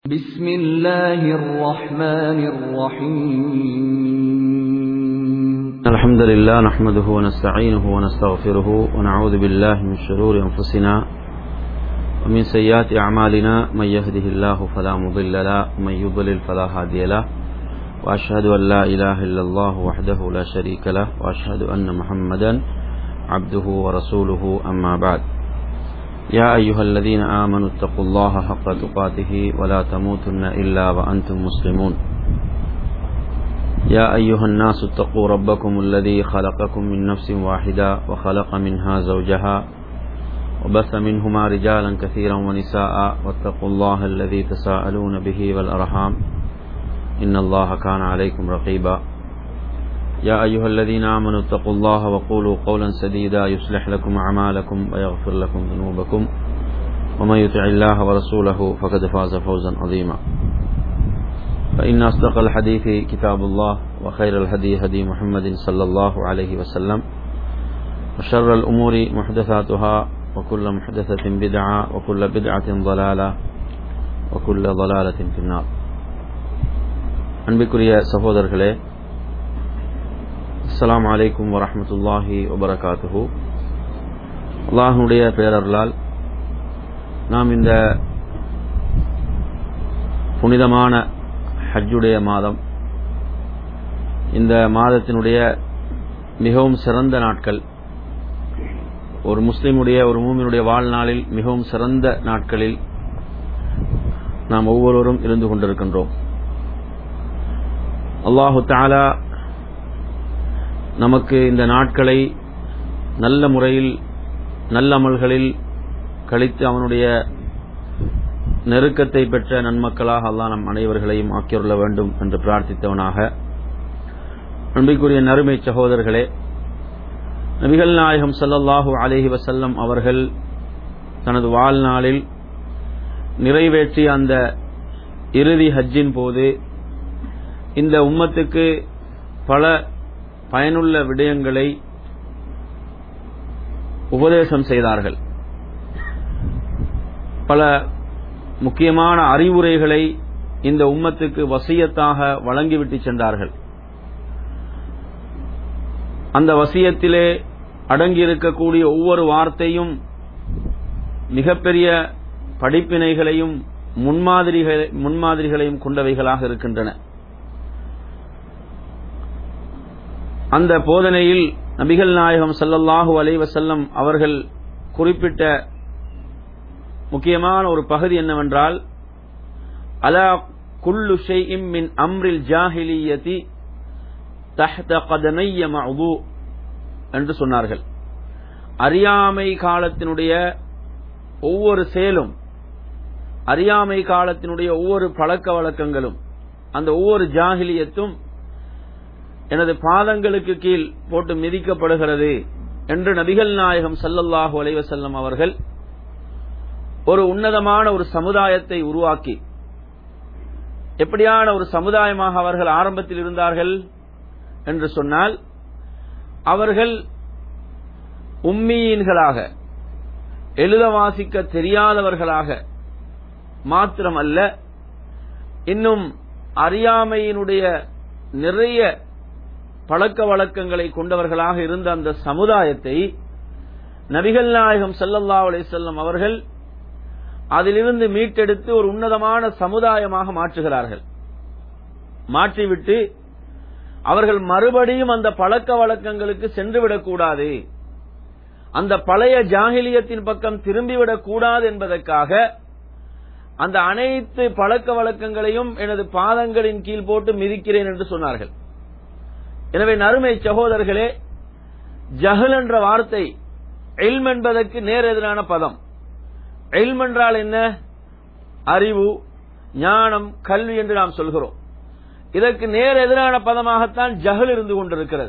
بسم الله الرحمن الرحيم الحمد لله نحمده ونستعينه ونستغفره ونعوذ بالله من شرور أنفسنا ومن سيئات أعمالنا من يهده الله فلا مضل له ومن يضلل فلا هادي له وأشهد أن لا إله إلا الله وحده لا شريك له وأشهد أن محمدا عبده ورسوله أما بعد يا أيها الذين آمنوا اتقوا الله حق تقاته ولا تموتن إلا وأنتم مسلمون يا أيها الناس اتقوا ربكم الذي خلقكم من نفس واحدة وخلق منها زوجها وبث منهما رجالا كثيرا ونساء واتقوا الله الذي تساءلون به والأرحام إن الله كان عليكم رقيبا يا أيها الذين آمنوا اتقوا الله وقولوا قولا سديدا يصلح لكم أعمالكم ويغفر لكم ذنوبكم ومن يطع الله ورسوله فقد فاز فوزا عظيما فإن أصدق الحديث كتاب الله وخير الهدي هدي محمد صلى الله عليه وسلم وشر الأمور محدثاتها وكل محدثة بدعة وكل بدعة ضلالة وكل ضلالة في النار அன்பிற்குரிய சகோதரர்களே அஸ்ஸலாமு அலைக்கும் வரஹமத்துல்லாஹி வபரகாத்துஹு அல்லாஹனுடைய பேரர்களால் நாம் இந்த புனிதமான ஹஜ்ஜுடைய மாதம் இந்த மாதத்தினுடைய மிகவும் சிறந்த நாட்கள் ஒரு முஸ்லிமுடைய ஒரு மூமினுடைய வாழ்நாளில் மிகவும் சிறந்த நாட்களில் நாம் ஒவ்வொருவரும் இருந்து கொண்டிருக்கின்றோம் அல்லாஹு தாலா நமக்கு இந்த நாட்களை நல்ல முறையில் நல்ல அமல்களில் கழித்து அவனுடைய நெருக்கத்தை பெற்ற நன்மக்களாக அல்லாஹ் நம் அனைவர்களையும் ஆக்கியுள்ள வேண்டும் என்று பிரார்த்தித்தவனாக அன்பிற்குரிய நறுமை சகோதரர்களே நபிகள் நாயகம் சல்லல்லாஹு அலேஹி வசல்லம் அவர்கள் தனது வாழ்நாளில் நிறைவேற்றிய அந்த இறுதி ஹஜ்ஜின் போது இந்த உம்மத்துக்கு பல பயனுள்ள விடயங்களை உபதேசம் செய்தார்கள் பல முக்கியமான அறிவுரைகளை இந்த உம்மத்துக்கு வசியத்தாக வழங்கிவிட்டு சென்றார்கள் அந்த வசியத்திலே அடங்கியிருக்கக்கூடிய ஒவ்வொரு வார்த்தையும் மிகப்பெரிய படிப்பினைகளையும் முன்மாதிரிகளை முன்மாதிரிகளையும் கொண்டவைகளாக இருக்கின்றன அந்த போதனையில் நபிகள் நாயகம் சல்லல்லாஹு அலைவசல்லம் அவர்கள் குறிப்பிட்ட முக்கியமான ஒரு பகுதி என்னவென்றால் அலா குல்லு ஷெய்இம் மின் அம்ரில் ஜாஹிலியதி தஹ்த கதனைய மது என்று சொன்னார்கள் அறியாமை காலத்தினுடைய ஒவ்வொரு செயலும் அறியாமை காலத்தினுடைய ஒவ்வொரு பழக்க வழக்கங்களும் அந்த ஒவ்வொரு ஜாகிலியத்தும் எனது பாதங்களுக்கு கீழ் போட்டு மிதிக்கப்படுகிறது என்று நபிகள் நாயகம் சல்லல்லாஹு அலைவசல்லம் அவர்கள் ஒரு உன்னதமான ஒரு சமுதாயத்தை உருவாக்கி எப்படியான ஒரு சமுதாயமாக அவர்கள் ஆரம்பத்தில் இருந்தார்கள் என்று சொன்னால் அவர்கள் உம்மியீன்களாக எழுத வாசிக்க தெரியாதவர்களாக மாத்திரமல்ல இன்னும் அறியாமையினுடைய நிறைய பழக்க வழக்கங்களை கொண்டவர்களாக இருந்த அந்த சமுதாயத்தை நபிகள் நாயகம் சல்லல்லா அலிசல்லம் அவர்கள் அதிலிருந்து மீட்டெடுத்து ஒரு உன்னதமான சமுதாயமாக மாற்றுகிறார்கள் மாற்றிவிட்டு அவர்கள் மறுபடியும் அந்த பழக்க வழக்கங்களுக்கு சென்றுவிடக்கூடாது அந்த பழைய ஜாகிலியத்தின் பக்கம் திரும்பிவிடக் கூடாது என்பதற்காக அந்த அனைத்து பழக்க வழக்கங்களையும் எனது பாதங்களின் கீழ் போட்டு மிதிக்கிறேன் என்று சொன்னார்கள் எனவே நறுமை சகோதரர்களே ஜஹல் என்ற வார்த்தை எல்ம் என்பதற்கு நேர் எதிரான பதம் எல்ம் என்றால் என்ன அறிவு ஞானம் கல்வி என்று நாம் சொல்கிறோம் இதற்கு நேர் எதிரான பதமாகத்தான் ஜஹல் இருந்து கொண்டிருக்கிறது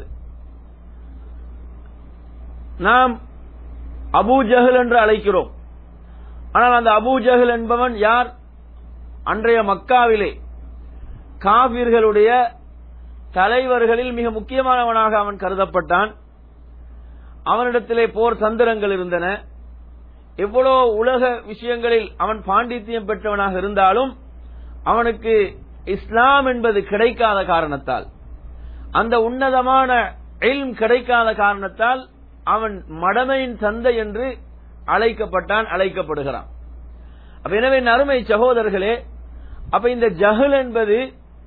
நாம் அபு ஜஹல் என்று அழைக்கிறோம் ஆனால் அந்த அபு ஜஹல் என்பவன் யார் அன்றைய மக்காவிலே காவிர்களுடைய தலைவர்களில் மிக முக்கியமானவனாக அவன் கருதப்பட்டான் அவனிடத்திலே போர் தந்திரங்கள் இருந்தன எவ்வளோ உலக விஷயங்களில் அவன் பாண்டித்தியம் பெற்றவனாக இருந்தாலும் அவனுக்கு இஸ்லாம் என்பது கிடைக்காத காரணத்தால் அந்த உன்னதமான இல்ம் கிடைக்காத காரணத்தால் அவன் மடமையின் தந்தை என்று அழைக்கப்பட்டான் அழைக்கப்படுகிறான் அப்ப எனவே என் அருமை சகோதரர்களே அப்ப இந்த ஜஹல் என்பது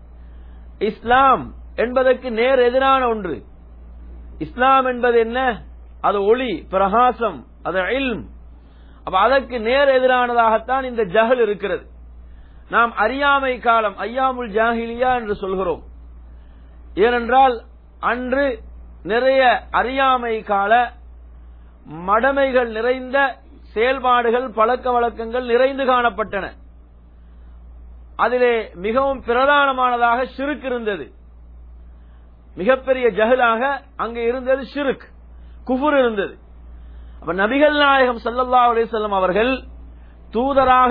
இஸ்லாம் என்பதற்கு நேர் எதிரான ஒன்று இஸ்லாம் என்பது என்ன அது ஒளி பிரகாசம் அது இல்ம் அப்ப அதற்கு நேர் எதிரானதாகத்தான் இந்த ஜஹல் இருக்கிறது நாம் அறியாமை காலம் ஐயாமுல் ஜாஹிலியா என்று சொல்கிறோம் ஏனென்றால் அன்று நிறைய அறியாமை கால மடமைகள் நிறைந்த செயல்பாடுகள் பழக்க வழக்கங்கள் நிறைந்து காணப்பட்டன அதிலே மிகவும் பிரதானமானதாக ஷிருக் இருந்தது மிகப்பெரிய ஜஹலாக அங்கு இருந்தது ஷிருக் குஃபுர் இருந்தது அப்ப நபிகள் நாயகம் சல்லல்லா அலிசல்லம் அவர்கள் தூதராக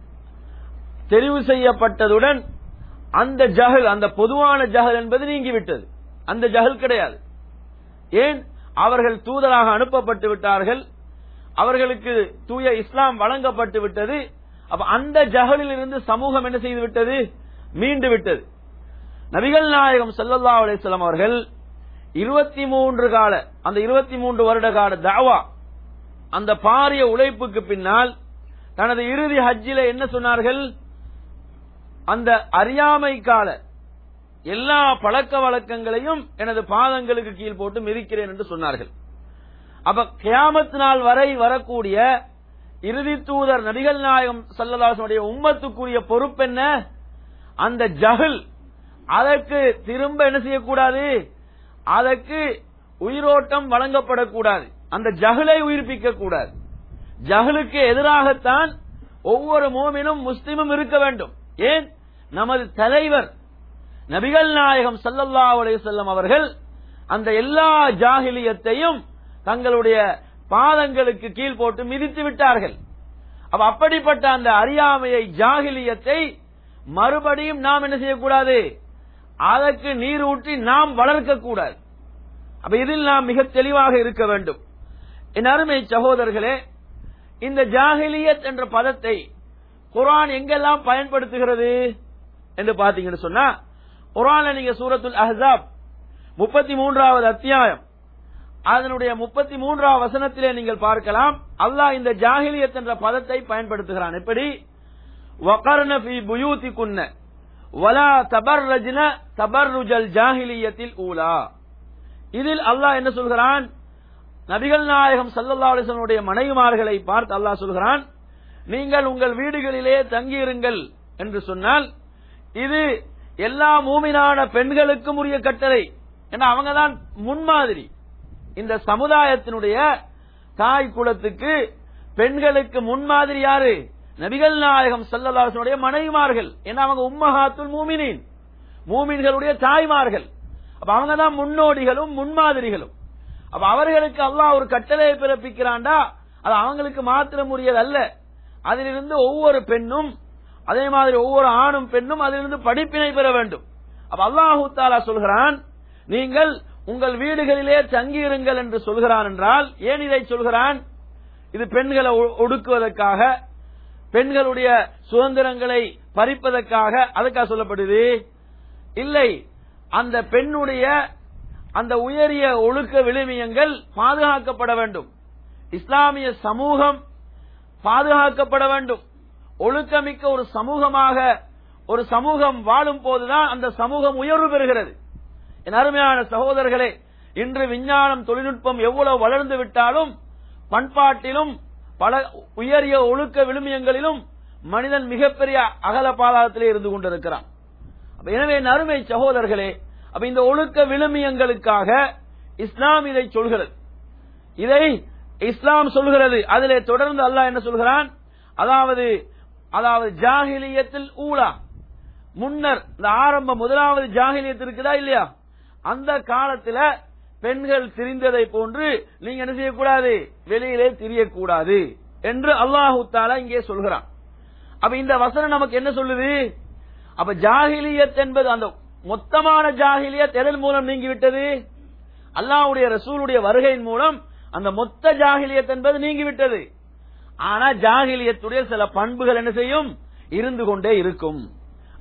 தெரிவு செய்யப்பட்டதுடன் அந்த ஜஹல் அந்த பொதுவான ஜஹல் என்பது நீங்கிவிட்டது அந்த ஜஹல் கிடையாது ஏன் அவர்கள் தூதராக அனுப்பப்பட்டு விட்டார்கள் அவர்களுக்கு தூய இஸ்லாம் வழங்கப்பட்டு விட்டது அப்ப அந்த ஜஹலில் இருந்து சமூகம் என்ன செய்து விட்டது மீண்டு விட்டது நபிகள் நாயகம் சல்லல்லா அலிஸ்லாம் அவர்கள் இருபத்தி மூன்று கால அந்த இருபத்தி மூன்று வருட கால தாவா அந்த பாரிய உழைப்புக்கு பின்னால் தனது இறுதி ஹஜ்ஜில என்ன சொன்னார்கள் அந்த அறியாமை கால எல்லா பழக்க வழக்கங்களையும் எனது பாதங்களுக்கு கீழ் போட்டு மிதிக்கிறேன் என்று சொன்னார்கள் அப்ப கியாமத் நாள் வரை வரக்கூடிய இறுதி தூதர் நபிகள் நாயகம் சல்லதாசனுடைய உம்மத்துக்குரிய பொறுப்பென்ன அந்த ஜஹல் அதற்கு திரும்ப என்ன செய்யக்கூடாது அதற்கு உயிரோட்டம் வழங்கப்படக்கூடாது அந்த ஜஹலை உயிர்ப்பிக்க கூடாது ஜஹலுக்கு எதிராகத்தான் ஒவ்வொரு மோமினும் முஸ்லிமும் இருக்க வேண்டும் ஏன் நமது தலைவர் நபிகள் நாயகம் சல்லல்லா அலையம் அவர்கள் அந்த எல்லா ஜாகிலியத்தையும் தங்களுடைய பாதங்களுக்கு கீழ் போட்டு மிதித்து விட்டார்கள் அப்ப அப்படிப்பட்ட அந்த அறியாமையை ஜாகிலியத்தை மறுபடியும் நாம் என்ன செய்யக்கூடாது அதற்கு நீர் ஊற்றி நாம் வளர்க்க கூடாது அப்ப இதில் நாம் மிக தெளிவாக இருக்க வேண்டும் என் அருமை சகோதரர்களே இந்த ஜாகிலியத் என்ற பதத்தை குரான் எங்கெல்லாம் பயன்படுத்துகிறது என்று பாத்தீங்கன்னு சொன்னா குரான்ல நீங்க சூரத்துல் அஹாப் முப்பத்தி மூன்றாவது அத்தியாயம் அதனுடைய முப்பத்தி மூன்றாவது வசனத்திலே நீங்கள் பார்க்கலாம் அல்லாஹ் இந்த ஜாகிலியத் என்ற பதத்தை பயன்படுத்துகிறான் எப்படி வகர்ன ஃபி புயூதி குன்ன வலா தபர்ரஜ்ன தபர்ருஜல் ஜாஹிலியத்தில் ஊலா இதில் அல்லாஹ் என்ன சொல்கிறான் நபிகள் நாயகம் சல்லல்லா அலிசனுடைய மனைவிமார்களை பார்த்து அல்லாஹ் சொல்கிறான் நீங்கள் உங்கள் வீடுகளிலே தங்கியிருங்கள் என்று சொன்னால் இது எல்லா மூமினான பெண்களுக்கும் உரிய கட்டளை ஏன்னா அவங்க தான் முன்மாதிரி இந்த சமுதாயத்தினுடைய தாய் குலத்துக்கு பெண்களுக்கு முன்மாதிரி யாரு நபிகள் நாயகம் சல்லல்லாசனுடைய மனைவிமார்கள் ஏன்னா அவங்க உம்மஹாத்துல் மூமினின் மூமின்களுடைய தாய்மார்கள் அப்ப அவங்க தான் முன்னோடிகளும் முன்மாதிரிகளும் அப்ப அவர்களுக்கு அல்லாஹ் ஒரு கட்டளையை பிறப்பிக்கிறான்டா அது அவங்களுக்கு மாத்திரம் உரியது அல்ல அதிலிருந்து ஒவ்வொரு பெண்ணும் அதே மாதிரி ஒவ்வொரு ஆணும் பெண்ணும் அதிலிருந்து படிப்பினை பெற வேண்டும் அப்ப அல்லாஹூ தாலா சொல்கிறான் நீங்கள் உங்கள் வீடுகளிலே தங்கியிருங்கள் என்று சொல்கிறான் என்றால் ஏன் இதை சொல்கிறான் இது பெண்களை ஒ- ஒடுக்குவதற்காக பெண்களுடைய சுதந்திரங்களை பறிப்பதற்காக அதுக்காக சொல்லப்படுது இல்லை அந்த பெண்ணுடைய அந்த உயரிய ஒழுக்க விழுமியங்கள் பாதுகாக்கப்பட வேண்டும் இஸ்லாமிய சமூகம் பாதுகாக்கப்பட வேண்டும் ஒழுக்கமிக்க ஒரு சமூகமாக ஒரு சமூகம் வாழும் போதுதான் அந்த சமூகம் உயர்வு பெறுகிறது என் அருமையான சகோதரர்களே இன்று விஞ்ஞானம் தொழில்நுட்பம் எவ்வளவு வளர்ந்து விட்டாலும் பண்பாட்டிலும் பல உயரிய ஒழுக்க விழுமியங்களிலும் மனிதன் மிகப்பெரிய அகல பாதாளத்திலே இருந்து கொண்டிருக்கிறான் அப்ப எனவே என் அருமை சகோதரர்களே அப்ப இந்த ஒழுக்க விழுமியங்களுக்காக இஸ்லாம் இதை சொல்கிறது இதை இஸ்லாம் சொல்கிறது அதிலே தொடர்ந்து அல்லாஹ் என்ன சொல்கிறான் அதாவது அதாவது ஜாகிலியத்தில் ஊலா முன்னர் இந்த ஆரம்ப முதலாவது ஜாகிலியத் இருக்குதா இல்லையா அந்த காலத்துல பெண்கள் திரிந்ததை போன்று நீங்க என்ன செய்யக்கூடாது வெளியிலே திரியக்கூடாது என்று அல்லாஹு தாலா இங்கே சொல்கிறான் அப்ப இந்த வசனம் நமக்கு என்ன சொல்லுது அப்ப ஜாகிலியத் என்பது அந்த மொத்தமான ஜாகிலியத் எதன் மூலம் நீங்கிவிட்டது அல்லாஹ்வுடைய ரசூலுடைய வருகையின் மூலம் அந்த மொத்த ஜாகிலியத் என்பது நீங்கிவிட்டது ஆனா ஜாகிலியத்துடைய சில பண்புகள் என்ன செய்யும் இருந்து கொண்டே இருக்கும்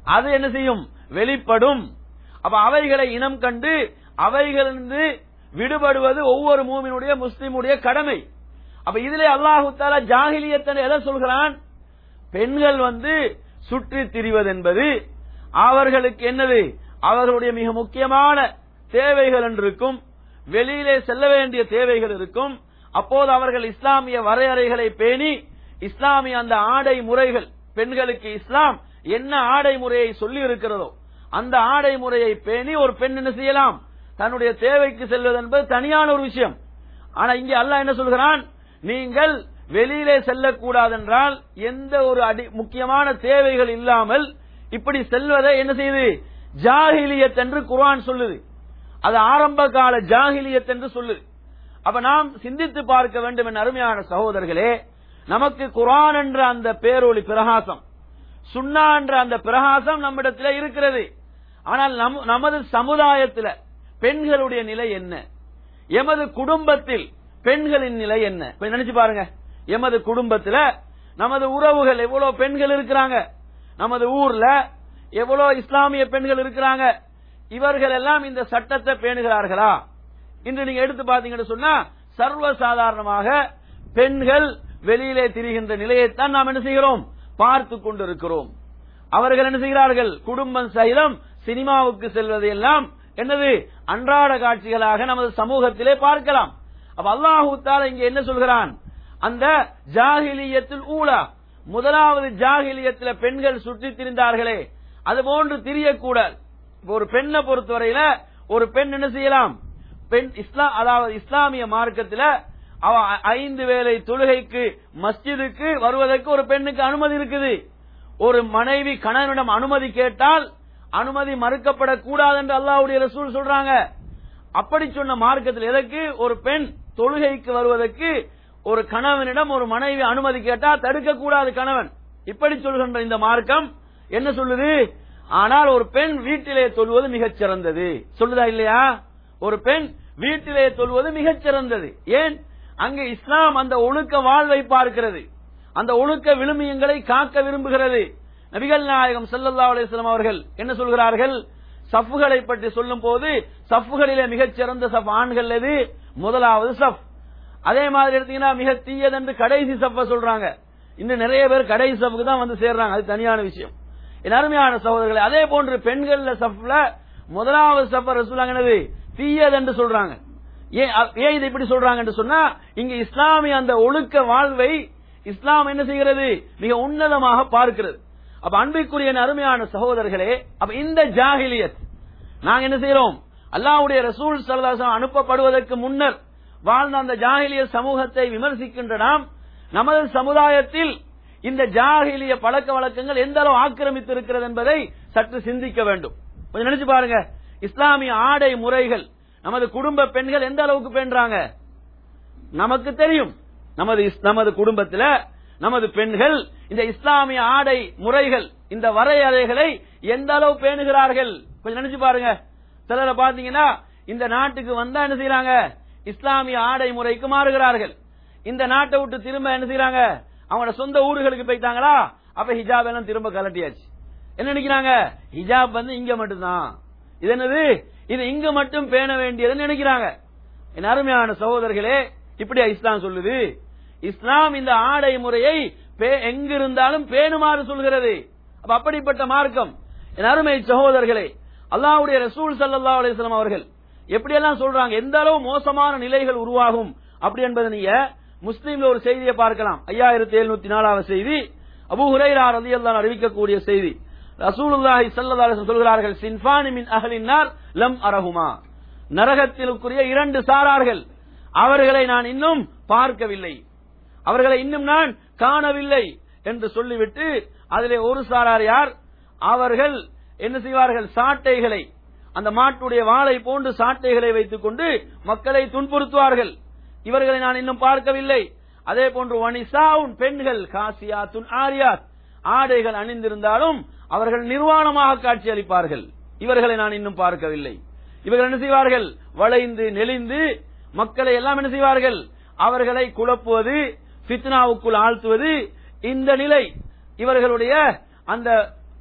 அது என்ன செய்யும் வெளிப்படும் அப்ப அவைகளை இனம் கண்டு அவைகளிலிருந்து விடுபடுவது ஒவ்வொரு மூமினுடைய முஸ்லிமுடைய கடமை அப்ப இதிலே அல்லாஹு தாலா ஜாகிலியத்தன் எதை சொல்கிறான் பெண்கள் வந்து சுற்றி திரிவது என்பது அவர்களுக்கு என்னது அவர்களுடைய மிக முக்கியமான தேவைகள் என்று இருக்கும் வெளியிலே செல்ல வேண்டிய தேவைகள் இருக்கும் அப்போது அவர்கள் இஸ்லாமிய வரையறைகளை பேணி இஸ்லாமிய அந்த ஆடை முறைகள் பெண்களுக்கு இஸ்லாம் என்ன ஆடை முறையை சொல்லி இருக்கிறதோ அந்த ஆடை முறையை பேணி ஒரு பெண் என்ன செய்யலாம் தன்னுடைய தேவைக்கு செல்வது என்பது தனியான ஒரு விஷயம் ஆனா இங்கே அல்லாஹ் என்ன சொல்கிறான் நீங்கள் வெளியிலே செல்லக்கூடாது என்றால் எந்த ஒரு அடி முக்கியமான தேவைகள் இல்லாமல் இப்படி செல்வதை என்ன செய்யுது ஜாகிலியத் என்று குர்ஆன் சொல்லுது அது ஆரம்ப கால ஜாகிலியத் என்று சொல்லுது அப்ப நாம் சிந்தித்து பார்க்க வேண்டும் என் அருமையான சகோதரர்களே நமக்கு குர்ஆன் என்ற அந்த பேரொளி பிரகாசம் சுன்னா என்ற அந்த பிரகாசம் நம்மிடத்தில் இருக்கிறது ஆனால் நம்- நமது சமுதாயத்தில் பெண்களுடைய நிலை என்ன எமது குடும்பத்தில் பெண்களின் நிலை என்ன கொஞ்சம் நினைச்சு பாருங்க எமது குடும்பத்துல நமது உறவுகள் எவ்வளவு பெண்கள் இருக்கிறாங்க நமது ஊர்ல எவ்வளவு இஸ்லாமிய பெண்கள் இருக்கிறாங்க இவர்கள் எல்லாம் இந்த சட்டத்தை பேணுகிறார்களா இன்று நீங்க எடுத்து பாத்தீங்கன்னு சொன்னா சர்வ சாதாரணமாக பெண்கள் வெளியிலே திரிகின்ற நிலையைத்தான் நாம் என்ன செய்கிறோம் பார்த்து கொண்டிருக்கிறோம் அவர்கள் என்ன செய்கிறார்கள் குடும்பம் சகிதம் சினிமாவுக்கு செல்வது எல்லாம் என்னது அன்றாட காட்சிகளாக நமது சமூகத்திலே பார்க்கலாம் அப்ப அல்லாஹு தாலா இங்க என்ன சொல்கிறான் அந்த ஜாகிலியத்தில் ஊலா முதலாவது ஜாகிலியத்துல பெண்கள் சுற்றி திரிந்தார்களே அது போன்று திரியக்கூடாது இப்ப ஒரு பெண்ணை பொறுத்தவரையில ஒரு பெண் என்ன செய்யலாம் பெண் இஸ்லாம் அதாவது இஸ்லாமிய மார்க்கத்துல அவ ஐந்து வேளை தொழுகைக்கு மஸ்ஜிதுக்கு வருவதற்கு ஒரு பெண்ணுக்கு அனுமதி இருக்குது ஒரு மனைவி கணவனிடம் அனுமதி கேட்டால் அனுமதி மறுக்கப்படக்கூடாது என்று அல்லாஹ்வுடைய ரசூல் சொல்றாங்க அப்படி சொன்ன மார்க்கத்தில் எதற்கு ஒரு பெண் தொழுகைக்கு வருவதற்கு ஒரு கணவனிடம் ஒரு மனைவி அனுமதி கேட்டால் தடுக்க கூடாது கணவன் இப்படி சொல்கின்ற இந்த மார்க்கம் என்ன சொல்லுது ஆனால் ஒரு பெண் வீட்டிலே தொழுவது மிகச் சிறந்தது சொல்லுதா இல்லையா ஒரு பெண் வீட்டிலே தொழுவது மிகச் சிறந்தது ஏன் அங்கு இஸ்லாம் அந்த ஒழுக்க வாழ்வை பார்க்கிறது அந்த ஒழுக்க விழுமியங்களை காக்க விரும்புகிறது நபிகள் நாயகம் ஸல்லல்லாஹு அலைஹி வஸல்லம் அவர்கள் என்ன சொல்கிறார்கள் சஃப்களை பற்றி சொல்லும் போது சஃப்களிலே மிகச் சிறந்த சஃப் ஆண்கள் எது முதலாவது சஃப் அதே மாதிரி எடுத்தீங்கன்னா மிக தீயது என்று கடைசி சஃப்ப சொல்றாங்க இன்னும் நிறைய பேர் கடைசி சஃப்க்கு தான் வந்து சேர்றாங்க அது தனியான விஷயம் என் அருமையான சகோதரர்களே அதே போன்று பெண்கள்ல சஃப்ல முதலாவது சஃப ரசூலாங்க என்னது தீயது என்று சொல்றாங்க ஏன் அ- ஏன் இதை இப்படி சொல்றாங்க என்று சொன்னா இங்க இஸ்லாமிய அந்த ஒழுக்க வாழ்வை இஸ்லாம் என்ன செய்கிறது மிக உன்னதமாக பார்க்கிறது அப்ப அன்பிற்குரிய என் அருமையான சகோதரர்களே அப்ப இந்த ஜாகிலியத் நாங்க என்ன செய்யறோம் அல்லாஹ்வுடைய ரசூல் சல்லல்லாஹு அனுப்பப்படுவதற்கு முன்னர் வாழ்ந்த அந்த ஜாகிலிய சமூகத்தை விமர்சிக்கின்ற நாம் நமது சமுதாயத்தில் இந்த ஜாகிலிய பழக்க வழக்கங்கள் எந்த அளவு ஆக்கிரமித்து இருக்கிறது என்பதை சற்று சிந்திக்க வேண்டும் கொஞ்சம் நினைச்சு பாருங்க இஸ்லாமிய ஆடை முறைகள் நமது குடும்ப பெண்கள் எந்த அளவுக்கு பேணுறாங்க நமக்கு தெரியும் நமது இஸ்- நமது குடும்பத்துல நமது பெண்கள் இந்த இஸ்லாமிய ஆடை முறைகள் இந்த வரையறைகளை எந்த அளவு பேணுகிறார்கள் கொஞ்சம் நினைச்சு பாருங்க சிலரை பாத்தீங்கன்னா இந்த நாட்டுக்கு வந்தா என்ன செய்யறாங்க இஸ்லாமிய ஆடை முறைக்கு மாறுகிறார்கள் இந்த நாட்டை விட்டு திரும்ப என்ன செய்யறாங்க அவங்களோட சொந்த ஊர்களுக்கு போயிட்டாங்களா அப்ப ஹிஜாப் எல்லாம் திரும்ப கலட்டியாச்சு என்ன நினைக்கிறாங்க ஹிஜாப் வந்து இங்க மட்டும்தான் இது என்னது இது இங்க மட்டும் பேண வேண்டியதுன்னு நினைக்கிறாங்க என் அருமையான சகோதரர்களே இப்படியா இஸ்லாம் சொல்லுது இஸ்லாம் இந்த ஆடை முறையை பே- எங்கிருந்தாலும் பேணுமாறு சொல்கிறது அப்ப அப்படிப்பட்ட மார்க்கம் என் அருமை சகோதரர்களே அல்லாஹ்வுடைய ரசூல் ஸல்லல்லாஹு அலைஹி வஸல்லம் அவர்கள் எப்படியெல்லாம் சொல்றாங்க எந்த அளவு மோசமான நிலைகள் உருவாகும் அப்படி என்பதை நீங்க முஸ்லீம்ல ஒரு செய்தியை பார்க்கலாம் ஐயாயிரத்தி எழுநூத்தி நாலாவது செய்தி அபூ ஹுரைரா ரலியல்லாஹு அன்ஹு அறிவிக்கக்கூடிய செய்தி ரசூலுல்லாஹி ஸல்லல்லாஹு அலைஹி வஸல்லம் சொல்கிறார்கள் சின்ஃபானி மின் அஹ்லின் நார் லம் அரஹுமா நரகத்திலுக்குரிய இரண்டு சாரார்கள் அவர்களை நான் இன்னும் பார்க்கவில்லை அவர்களை இன்னும் நான் காணவில்லை என்று சொல்லிவிட்டு அதிலே ஒரு சாரார் யார் அவர்கள் என்ன செய்வார்கள் சாட்டைகளை அந்த மாட்டுடைய வாளை போன்று சாட்டைகளை வைத்துக் கொண்டு மக்களை துன்புறுத்துவார்கள் இவர்களை நான் இன்னும் பார்க்கவில்லை அதே போன்று வனிசாவுன் பெண்கள் காசியாத்துன் ஆரியாத் ஆடைகள் அணிந்திருந்தாலும் அவர்கள் நிர்வாணமாக காட்சி அளிப்பார்கள் இவர்களை நான் இன்னும் பார்க்கவில்லை இவர்கள் என்ன செய்வார்கள் வளைந்து நெளிந்து மக்களை எல்லாம் என்ன செய்வார்கள் அவர்களை குழப்புவது ஃபித்னாவுக்குள் ஆழ்த்துவது இந்த நிலை இவர்களுடைய அந்த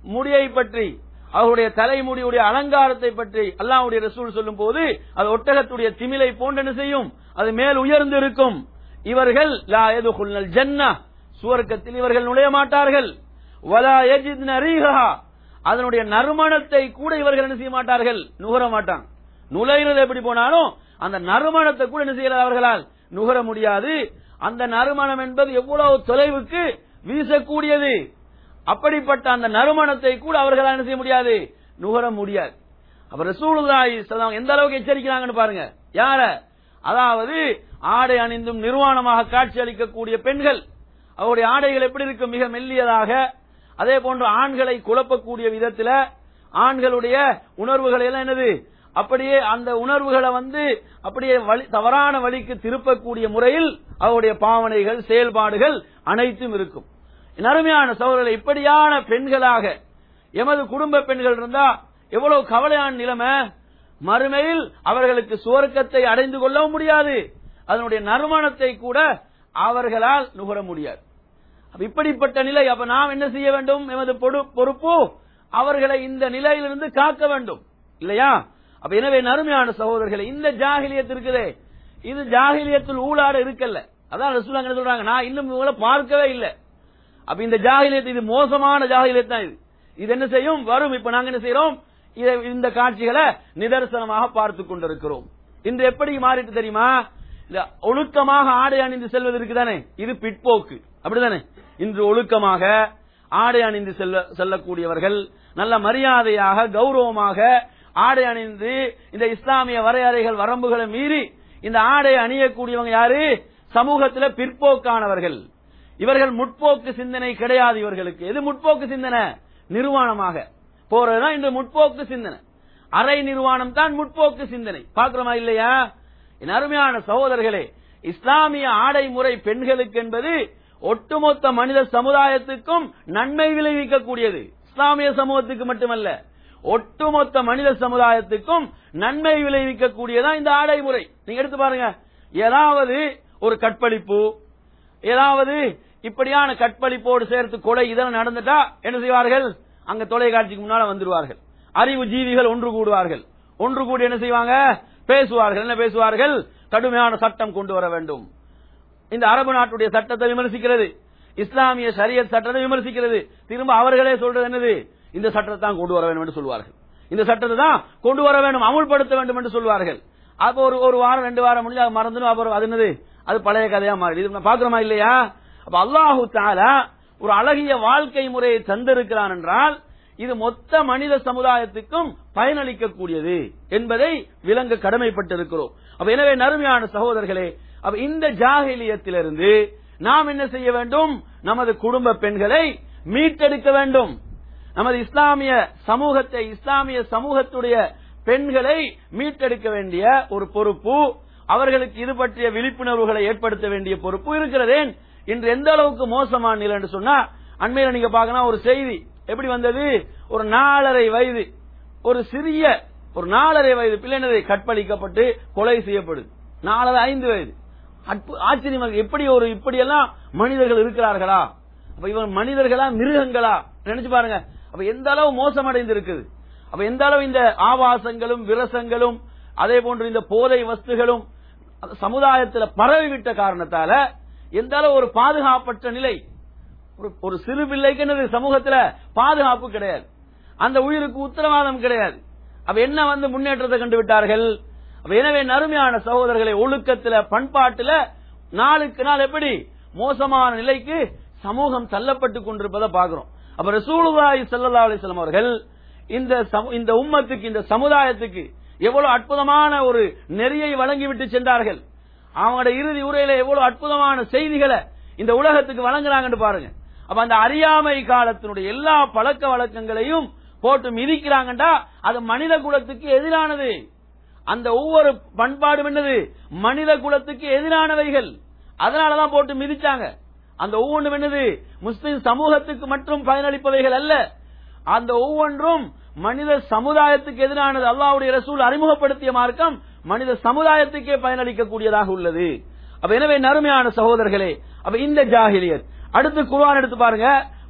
முடியை பற்றி அவருடைய தலைமுடியுடைய அலங்காரத்தை பற்றி அல்லாஹ்வுடைய ரசூல் சொல்லும் போது அது ஒட்டகத்துடைய திமிலை போன்று என்ன செய்யும் அது மேல் உயர்ந்து இருக்கும் இவர்கள் லா எதுகுல்னல் ஜன்னா சுவர்க்கத்தில் இவர்கள் நுழைய மாட்டார்கள் வலா யஜித்ன ரீஹா அதனுடைய நறுமணத்தை கூட இவர்கள் என்ன செய்ய மாட்டார்கள் நுகர மாட்டாங்க நுழைகிறது எப்படி போனாலும் அந்த நறுமணத்தை கூட என்ன செய்யல அவர்களால் நுகர முடியாது அந்த நறுமணம் என்பது எவ்வளவு தொலைவுக்கு வீசக்கூடியது அப்படிப்பட்ட அந்த நறுமணத்தை கூட அவர்களால் என்ன செய்ய முடியாது நுகர முடியாது அப்ப ரசூலுல்லாஹி ஸல்லல்லாஹு எந்த அளவுக்கு எச்சரிக்கிறாங்கன்னு பாருங்க யார அதாவது ஆடை அணிந்தும் நிர்வாணமாக காட்சி அளிக்கக்கூடிய பெண்கள் அவருடைய ஆடைகள் எப்படி இருக்கும் மிக மெல்லியதாக அதே போன்று ஆண்களை குழப்பக்கூடிய விதத்துல ஆண்களுடைய உணர்வுகள் எல்லாம் என்னது அப்படியே அந்த உணர்வுகளை வந்து அப்படியே வழி தவறான வழிக்கு திருப்பக்கூடிய முறையில் அவருடைய பாவனைகள் செயல்பாடுகள் அனைத்தும் இருக்கும் நறுமையான சகோதரர்கள் இப்படியான பெண்களாக எமது குடும்ப பெண்கள் இருந்தா எவ்வளவு கவலையான நிலைமை மறுமையில் அவர்களுக்கு சுவர்க்கத்தை அடைந்து கொள்ளவும் முடியாது அதனுடைய நறுமணத்தை கூட அவர்களால் நுகர முடியாது அப்ப இப்படிப்பட்ட நிலை அப்ப நாம் என்ன செய்ய வேண்டும் எமது பொடு- பொறுப்பு அவர்களை இந்த நிலையிலிருந்து காக்க வேண்டும் இல்லையா அப்ப எனவே நறுமையான சகோதரர்களே இந்த ஜாகிலியத் இருக்குதே இது ஜாகிலியத்தில் ஊழாட இருக்கல்ல அதான் ரசூலுல்லாஹ் என்ன சொல்றாங்க நான் இன்னும் இவங்களை பார்க்கவே இல்லை அப்ப இந்த ஜாகிலியத் இது மோசமான ஜாகிலியத் தான் இது இது என்ன செய்யும் வரும் இப்ப நாங்க என்ன செய்யறோம் இதை இந்த காட்சிகளை நிதர்சனமாக பார்த்து கொண்டிருக்கிறோம் இன்று எப்படி மாறிட்டு தெரியுமா இந்த ஒழுக்கமாக ஆடை அணிந்து செல்வது இருக்குதானே இது பிற்போக்கு அப்படிதானே இன்று ஒழுக்கமாக ஆடை அணிந்து செல்ல செல்லக்கூடியவர்கள் நல்ல மரியாதையாக கௌரவமாக ஆடை அணிந்து இந்த இஸ்லாமிய வரையறைகள் வரம்புகளை மீறி இந்த ஆடை அணியக்கூடியவங்க யாரு சமூகத்துல பிற்போக்கானவர்கள் இவர்கள் முற்போக்கு சிந்தனை கிடையாது இவர்களுக்கு எது முற்போக்கு சிந்தனை நிர்வாணமாக போறதுதான் இந்த முற்போக்கு சிந்தனை அரை நிர்வாணம் தான் முற்போக்கு சிந்தனை பாக்குறோமா இல்லையா என் அருமையான சகோதரர்களே இஸ்லாமிய ஆடை முறை பெண்களுக்கு என்பது ஒட்டுமொத்த மனித சமுதாயத்துக்கும் நன்மை விளைவிக்கக்கூடியது இஸ்லாமிய சமூகத்துக்கு மட்டுமல்ல ஒட்டுமொத்த மனித சமுதாயத்துக்கும் நன்மை விளைவிக்கக்கூடியதான் இந்த ஆடை முறை நீங்க எடுத்து பாருங்க ஏதாவது ஒரு கற்பழிப்பு ஏதாவது இப்படியான கற்பழிப்போடு சேர்த்து கொலை இதெல்லாம் நடந்துட்டா என்ன செய்வார்கள் அங்க தொலைக்காட்சிக்கு முன்னால வந்துருவார்கள் அறிவு ஜீவிகள் ஒன்று கூடுவார்கள் ஒன்று கூடி என்ன செய்வாங்க பேசுவார்கள் என்ன பேசுவார்கள் கடுமையான சட்டம் கொண்டு வர வேண்டும் இந்த அரபு நாட்டுடைய சட்டத்தை விமர்சிக்கிறது இஸ்லாமிய ஷரியத் சட்டத்தை விமர்சிக்கிறது திரும்ப அவர்களே சொல்றது என்னது இந்த சட்டத்தை தான் கொண்டு வர வேண்டும் என்று சொல்வார்கள் இந்த சட்டத்தை தான் கொண்டு வர வேண்டும் அமுல்படுத்த வேண்டும் என்று சொல்வார்கள் அப்ப ஒரு ஒரு வாரம் ரெண்டு வாரம் முடிஞ்சு அது மறந்துடும் அப்புறம் அது என்னது அது பழைய கதையா மாறி இது பாக்குறோமா இல்லையா அப்ப அல்லாஹு தாலா ஒரு அழகிய வாழ்க்கை முறையை தந்திருக்கிறான் என்றால் இது மொத்த மனித சமுதாயத்துக்கும் பயனளிக்கக்கூடியது என்பதை விளங்க கடமைப்பட்டிருக்கிறோம் அப்ப எனவே நறுமையான சகோதரர்களே அப்ப இந்த ஜாகிலியத்திலிருந்து நாம் என்ன செய்ய வேண்டும் நமது குடும்ப பெண்களை மீட்டெடுக்க வேண்டும் நமது இஸ்லாமிய சமூகத்தை இஸ்லாமிய சமூகத்துடைய பெண்களை மீட்டெடுக்க வேண்டிய ஒரு பொறுப்பு அவர்களுக்கு இது பற்றிய விழிப்புணர்வுகளை ஏற்படுத்த வேண்டிய பொறுப்பு இருக்கிறதேன் இன்று எந்த அளவுக்கு மோசமான நிலை என்று சொன்னா அண்மையில நீங்க பார்க்கலாம் ஒரு செய்தி எப்படி வந்தது ஒரு நாலரை வயது ஒரு சிறிய ஒரு நாலரை வயது பிள்ளைனரை கற்பழிக்கப்பட்டு கொலை செய்யப்படுது நாலரை ஐந்து வயது அற்பு- ஆச்சரியமா இருக்கு. எப்படி ஒரு இப்படியெல்லாம் மனிதர்கள் இருக்கிறார்களா அப்ப இவன் மனிதர்களா மிருகங்களா நினைச்சு பாருங்க அப்ப எந்த அளவு மோசமடைந்து இருக்குது அப்ப எந்த அளவு இந்த ஆபாசங்களும் விரசங்களும் அதே போன்று இந்த போதை வஸ்துகளும் அந்த சமுதாயத்துல பரவிவிட்ட காரணத்தால எந்த அளவு ஒரு பாதுகாப்பற்ற நிலை ஒரு- ஒரு சிறு பிள்ளைக்கு என்னது சமூகத்துல பாதுகாப்பு கிடையாது அந்த உயிருக்கு உத்தரவாதம் கிடையாது அப்ப என்ன வந்து முன்னேற்றத்தை கண்டு விட்டார்கள் அப்ப எனவே நறுமையான சகோதரர்களை ஒழுக்கத்துல பண்பாட்டுல நாளுக்கு நாள் எப்படி மோசமான நிலைக்கு சமூகம் தள்ளப்பட்டு கொண்டிருப்பதை பாக்குறோம் அப்ப ரசூலுல்லாஹி ஸல்லல்லாஹு அலைஹி வஸல்லம் அவர்கள் இந்த சமு- இந்த உம்மத்துக்கு இந்த சமுதாயத்துக்கு எவ்வளவு அற்புதமான ஒரு நெறியை வழங்கிவிட்டு சென்றார்கள் அவங்களோட இறுதி உரையில எவ்வளவு அற்புதமான செய்திகளை இந்த உலகத்துக்கு வழங்குறாங்கன்னு பாருங்க அப்ப அந்த அறியாமை காலத்தினுடைய எல்லா பழக்க வழக்கங்களையும் போட்டு மிதிக்கிறாங்கடா அது மனித குலத்துக்கு எதிரானது அந்த ஒவ்வொரு பண்பாடும் என்னது மனித குலத்துக்கு எதிரானவைகள் அதனாலதான் போட்டு மிதிச்சாங்க அந்த ஒவ்வொன்றும் என்னது முஸ்லிம் சமூகத்துக்கு மட்டும் பயனளிப்பவைகள் அல்ல அந்த ஒவ்வொன்றும் மனித சமுதாயத்துக்கு எதிரானது அல்லாஹ்வுடைய ரசூல் அறிமுகப்படுத்திய மார்க்கம் மனித சமுதாயத்துக்கே பயனளிக்கக்கூடியதாக உள்ளது அப்ப எனவே நறுமையான சகோதரர்களே அப்ப இந்த ஜாகிலியத் அடுத்து குர்ஆன் எடுத்து பாருங்க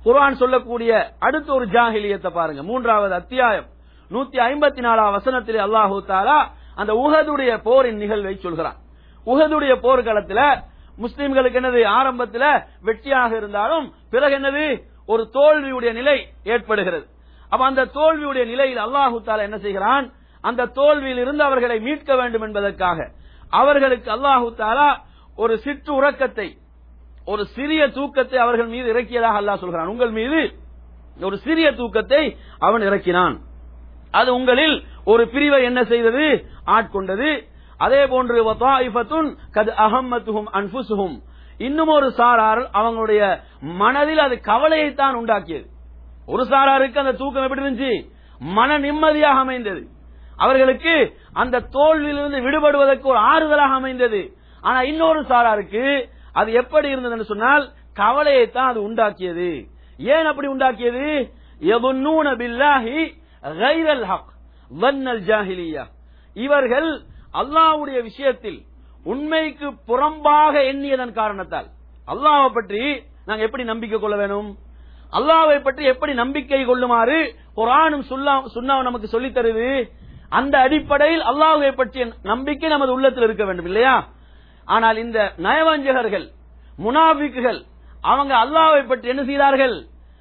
குர்ஆன் சொல்லக்கூடிய அடுத்த ஒரு ஜாஹிலியத்தை பாருங்க மூன்றாவது அத்தியாயம் நூத்தி ஐம்பத்தி நாலாம் வசனத்திலே அல்லாஹு தாலா அந்த உஹதுடைய போரின் நிகழ்வை சொல்கிறான் உஹதுடைய போர்க்களத்துல முஸ்லிம்களுக்கு என்னது ஆரம்பத்துல வெற்றியாக இருந்தாலும் பிறகு என்னது ஒரு தோல்வியுடைய நிலை ஏற்படுகிறது அப்ப அந்த தோல்வியுடைய நிலையில் அல்லாஹு தாலா என்ன செய்கிறான் அந்த தோல்வியில் இருந்து அவர்களை மீட்க வேண்டும் என்பதற்காக அவர்களுக்கு அல்லாஹு தாலா ஒரு சிற்று உறக்கத்தை ஒரு சிறிய தூக்கத்தை அவர்கள் மீது இறக்கியதாக அல்லாஹ் சொல்கிறான் உங்கள் மீது ஒரு சிறிய தூக்கத்தை அவன் இறக்கினான் அது உங்களில் ஒரு பிரிவை என்ன செய்தது ஆட்கொண்டது அதே போன்று வதாயிஃபத்துன் கத் அஹம்மத்துஹும் அன்ஃபுசுஹும் இன்னும் ஒரு சாரார் அவங்களுடைய மனதில் அது கவலையைத்தான் உண்டாக்கியது ஒரு சாராருக்கு அந்த தூக்கம் எப்படி இருந்துச்சு மன நிம்மதியாக அமைந்தது அவர்களுக்கு அந்த தோல்வியிலிருந்து விடுபடுவதற்கு ஒரு ஆறுதலாக அமைந்தது ஆனா இன்னொரு சாராருக்கு அது எப்படி இருந்ததுன்னு சொன்னால் கவலையைத்தான் அது உண்டாக்கியது ஏன் அப்படி உண்டாக்கியது எதுன்னூன பில்லாஹி கைரல் ஹக் வன்னல் ஜாஹிலியா இவர்கள் அல்லாஹ்வுடைய விஷயத்தில் உண்மைக்கு புறம்பாக எண்ணியதன் காரணத்தால் அல்லாஹ்வை பற்றி நாங்க எப்படி நம்பிக்கை கொள்ள வேணும் அல்லாஹ்வை பற்றி எப்படி நம்பிக்கை கொள்ளுமாறு குர்ஆனும் சுல்லா- சுன்னாவும் நமக்கு சொல்லித் தருது அந்த அடிப்படையில் அல்லாஹ்வை பற்றிய நம்பிக்கை நமது உள்ளத்தில் இருக்க வேண்டும் இல்லையா ஆனால் இந்த நயவஞ்சகர்கள் முனாபிக்குகள் அவங்க அல்லாஹ்வை பற்றி என்ன செய்தார்கள்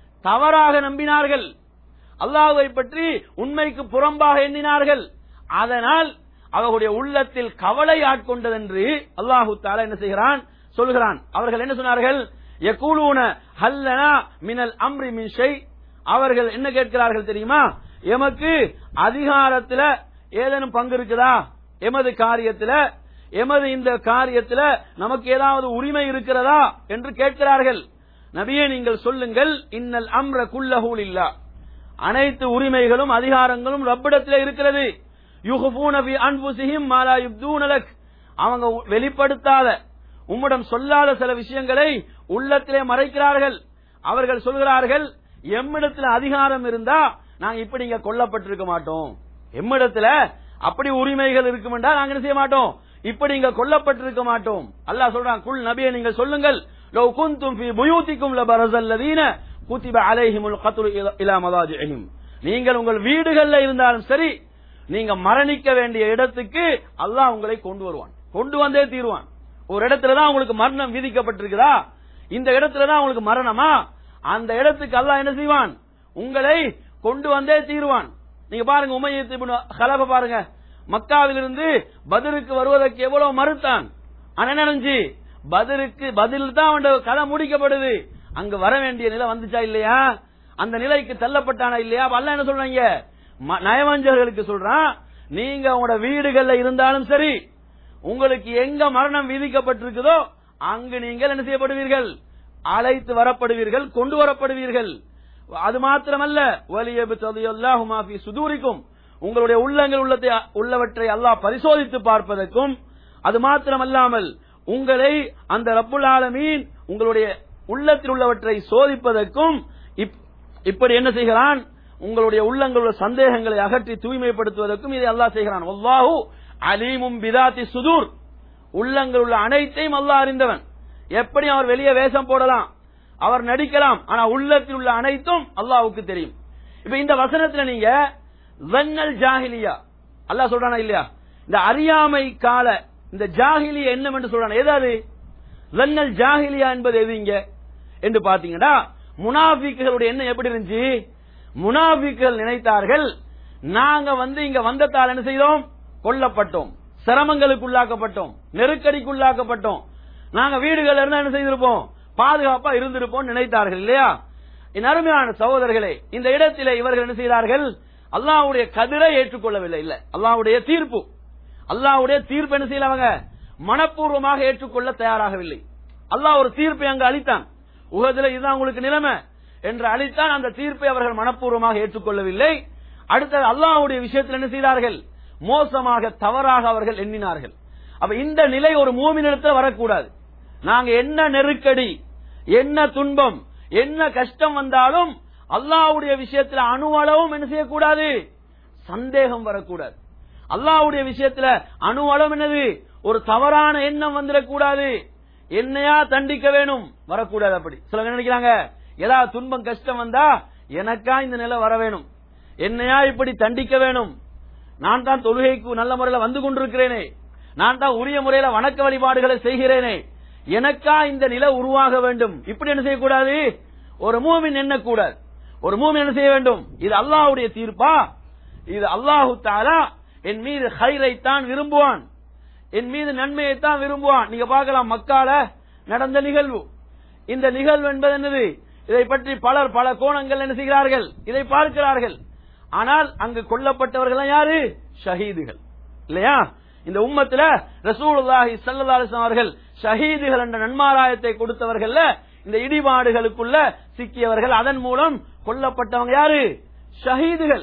தவறாக நம்பினார்கள் அல்லாஹ்வை பற்றி உண்மைக்கு புறம்பாக எண்ணினார்கள் அதனால் அவர்களுடைய உள்ளத்தில் கவலை ஆட்கொண்டது என்று அல்லாஹு தாலா என்ன செய்கிறான் சொல்கிறான் அவர்கள் என்ன சொன்னார்கள் யகூலூன ஹல்லனா மினல் அம்ரி மின் ஷை அவர்கள் என்ன கேட்கிறார்கள் தெரியுமா எமக்கு அதிகாரத்துல ஏதேனும் பங்கு இருக்குதா எமது காரியத்துல எமது இந்த காரியத்துல நமக்கு ஏதாவது உரிமை இருக்கிறதா என்று கேட்கிறார்கள் நபியே நீங்கள் சொல்லுங்கள் இன்னல் அம்ர குல்லஹூல் இல்லா அனைத்து உரிமைகளும் அதிகாரங்களும் ரப்பிடத்திலே இருக்கிறது யுஹ்பூன பி அன்புசிஹிம் மாலா யுப்தூன லக் அவங்க வெளிப்படுத்தாத உம்மிடம் சொல்லாத சில விஷயங்களை உள்ளத்திலே மறைக்கிறார்கள் அவர்கள் சொல்கிறார்கள் எம்மிடத்துல அதிகாரம் இருந்தா நாங்க இப்படி இங்க கொல்லப்பட்டிருக்க மாட்டோம் எம்மிடத்துல அப்படி உரிமைகள் இருக்குமென்றா நாங்க என்ன செய்ய மாட்டோம் இப்படி இங்க கொல்லப்பட்டிருக்க மாட்டோம் அல்லாஹ் சொல்றான் குல் நபியை நீங்கள் சொல்லுங்கள் லவ் குந்தும் ஃபீ புயூதிக்கும் லபரஸல்லதீன குதிப அலைஹிமுல் கத்லு இலா- இலா மதாஜிஹிம் நீங்கள் உங்கள் வீடுகள்ல இருந்தாலும் சரி நீங்க மரணிக்க வேண்டிய இடத்துக்கு அல்லாஹ் உங்களை கொண்டு வருவான் கொண்டு வந்தே தீருவான் ஒரு இடத்துல தான் உங்களுக்கு மரணம் விதிக்கப்பட்டிருக்குதா இந்த இடத்துல தான் உங்களுக்கு மரணமா அந்த இடத்துக்கு அல்லாஹ் என்ன செய்வான் உங்களை கொண்டு வந்தே தீருவான் நீங்க பாருங்க உமையத்து இப்னு ஹலப பாருங்க மக்காவிலிருந்து பதிலுக்கு வருவதற்கு எவ்வளவு மறுத்தான் ஆனா என்ன நடந்துச்சு பதிலுக்கு பதில் தான் அவன் கதை முடிக்கப்படுது அங்க வர வேண்டிய நிலை வந்துச்சா இல்லையா அந்த நிலைக்கு தள்ளப்பட்டானா இல்லையா அப்ப அல்லாஹ் என்ன சொல்றாங்க ம- நயவஞ்சகர்களுக்கு சொல்றான் நீங்க உங்களோட வீடுகள்ல இருந்தாலும் சரி உங்களுக்கு எங்க மரணம் விதிக்கப்பட்டிருக்குதோ அங்கு நீங்கள் என்ன செய்யப்படுவீர்கள் அழைத்து வரப்படுவீர்கள் கொண்டு வரப்படுவீர்கள் அது மாத்திரமல்ல வலியல்லாஹு மாஃபி சுதூரிக்கும் உங்களுடைய உள்ளங்கள் உள்ளத்தை உள்ளவற்றை அல்லாஹ் பரிசோதித்து பார்ப்பதற்கும் அது மாத்திரமல்லாமல் உங்களை அந்த ரப்புல் ஆலமீன் உங்களுடைய உள்ளத்தில் உள்ளவற்றை சோதிப்பதற்கும் இப்- இப்படி என்ன செய்கிறான் உங்களுடைய உள்ளங்களுடைய சந்தேகங்களை அகற்றி தூய்மைப்படுத்துவதற்கும் இதை அல்லாஹ் செய்கிறான் வல்லாஹு அலீமும் பிதாத்தி சுதூர் உள்ளங்கள் உள்ள அனைத்தையும் அல்லாஹ் அறிந்தவன் எப்படி அவர் வெளியே வேஷம் போடலாம் அவர் நடிக்கலாம் ஆனா உள்ளத்தில் உள்ள அனைத்தும் அல்லாஹ்வுக்கு தெரியும் இப்ப இந்த வசனத்துல நீங்க வெண்ணல் ஜாஹிலியா அல்லாஹ் சொல்றானா இல்லையா இந்த அறியாமை கால இந்த ஜாஹிலியா என்னவென்று சொல்றான் ஏதாவது வெண்ணல் ஜாஹிலியா என்பது எது இங்க என்று பாத்தீங்கன்னா முனாபிக்குகளுடைய எண்ணம் எப்படி இருந்துச்சு முனாபிக்குகள் நினைத்தார்கள் நாங்க வந்து இங்க வந்ததால் என்ன செய்தோம் கொல்லப்பட்டோம் சிரமங்களுக்கு உள்ளாக்கப்பட்டோம் நெருக்கடிக்கு உள்ளாக்கப்பட்டோம் நாங்க வீடுகள் இருந்தா என்ன செய்திருப்போம் பாதுகாப்பா இருந்திருப்போம் நினைத்தார்கள் இல்லையா என் அருமையான சகோதரர்களே இந்த இடத்திலே இவர்கள் என்ன செய்தார்கள் அல்லாஹ்வுடைய கதிரை ஏற்றுக்கொள்ளவில்லை இல்ல அல்லாஹ்வுடைய தீர்ப்பு அல்லாஹ்வுடைய தீர்ப்பு என்ன செய்யல அவங்க மனப்பூர்வமாக ஏற்றுக்கொள்ள தயாராகவில்லை அல்லாஹ் ஒரு தீர்ப்பை அங்கு அளித்தான் உலகத்தில் இதுதான் உங்களுக்கு நிலைமை என்று அளித்தான் அந்த தீர்ப்பை அவர்கள் மனப்பூர்வமாக ஏற்றுக்கொள்ளவில்லை அடுத்த அல்லாஹ்வுடைய விஷயத்தில் என்ன செய்தார்கள் மோசமாக தவறாக அவர்கள் எண்ணினார்கள் அப்ப இந்த நிலை ஒரு மூமினிடத்தில் வரக்கூடாது நாங்க என்ன நெருக்கடி என்ன துன்பம் என்ன கஷ்டம் வந்தாலும் அல்லாஹ்வுடைய விஷயத்துல அணுவளவும் என்ன செய்யக்கூடாது சந்தேகம் வரக்கூடாது அல்லாஹ்வுடைய விஷயத்துல அணுவளம் என்னது ஒரு தவறான எண்ணம் வந்துடக்கூடாது என்னையா தண்டிக்க வேணும் வரக்கூடாது அப்படி சிலங்க நினைக்கிறாங்க ஏதாவது துன்பம் கஷ்டம் வந்தா எனக்கா இந்த நிலை வர வேணும் என்னையா இப்படி தண்டிக்க வேணும் நான் தான் தொழுகைக்கு நல்ல முறையில் வந்து கொண்டிருக்கிறேனே நான் தான் உரிய முறையில வணக்க வழிபாடுகளை செய்கிறேனே எனக்கா இந்த நிலை உருவாக வேண்டும் இப்படி என்ன செய்யக்கூடாது ஒரு மூமின் எண்ணக்கூடாது ஒரு மூமின் என்ன செய்ய வேண்டும் இது அல்லாஹ்வுடைய தீர்ப்பா இது அல்லாஹு தாலா என் மீது ஹைரைத்தான் விரும்புவான் என் மீது நன்மையைத்தான் விரும்புவான் நீங்க பார்க்கலாம் மக்கால நடந்த நிகழ்வு இந்த நிகழ்வு என்பது என்னது இதை பற்றி பலர் பல கோணங்கள் என்ன செய்கிறார்கள் இதை பார்க்கிறார்கள் ஆனால் அங்கு கொல்லப்பட்டவர்கள் யாரு ஷஹீதுகள் இல்லையா இந்த உம்மத்துல ரசூலுல்லாஹி ஸல்லல்லாஹு அலைஹி வஸல்லம் அவர்கள் ஷஹீதுகள் என்ற நன்மாராயத்தை கொடுத்தவர்கள் இந்த இடிபாடுகளுக்குள்ள சிக்கியவர்கள் அதன் மூலம் கொல்லப்பட்டவங்க யாரு ஷஹீதுகள்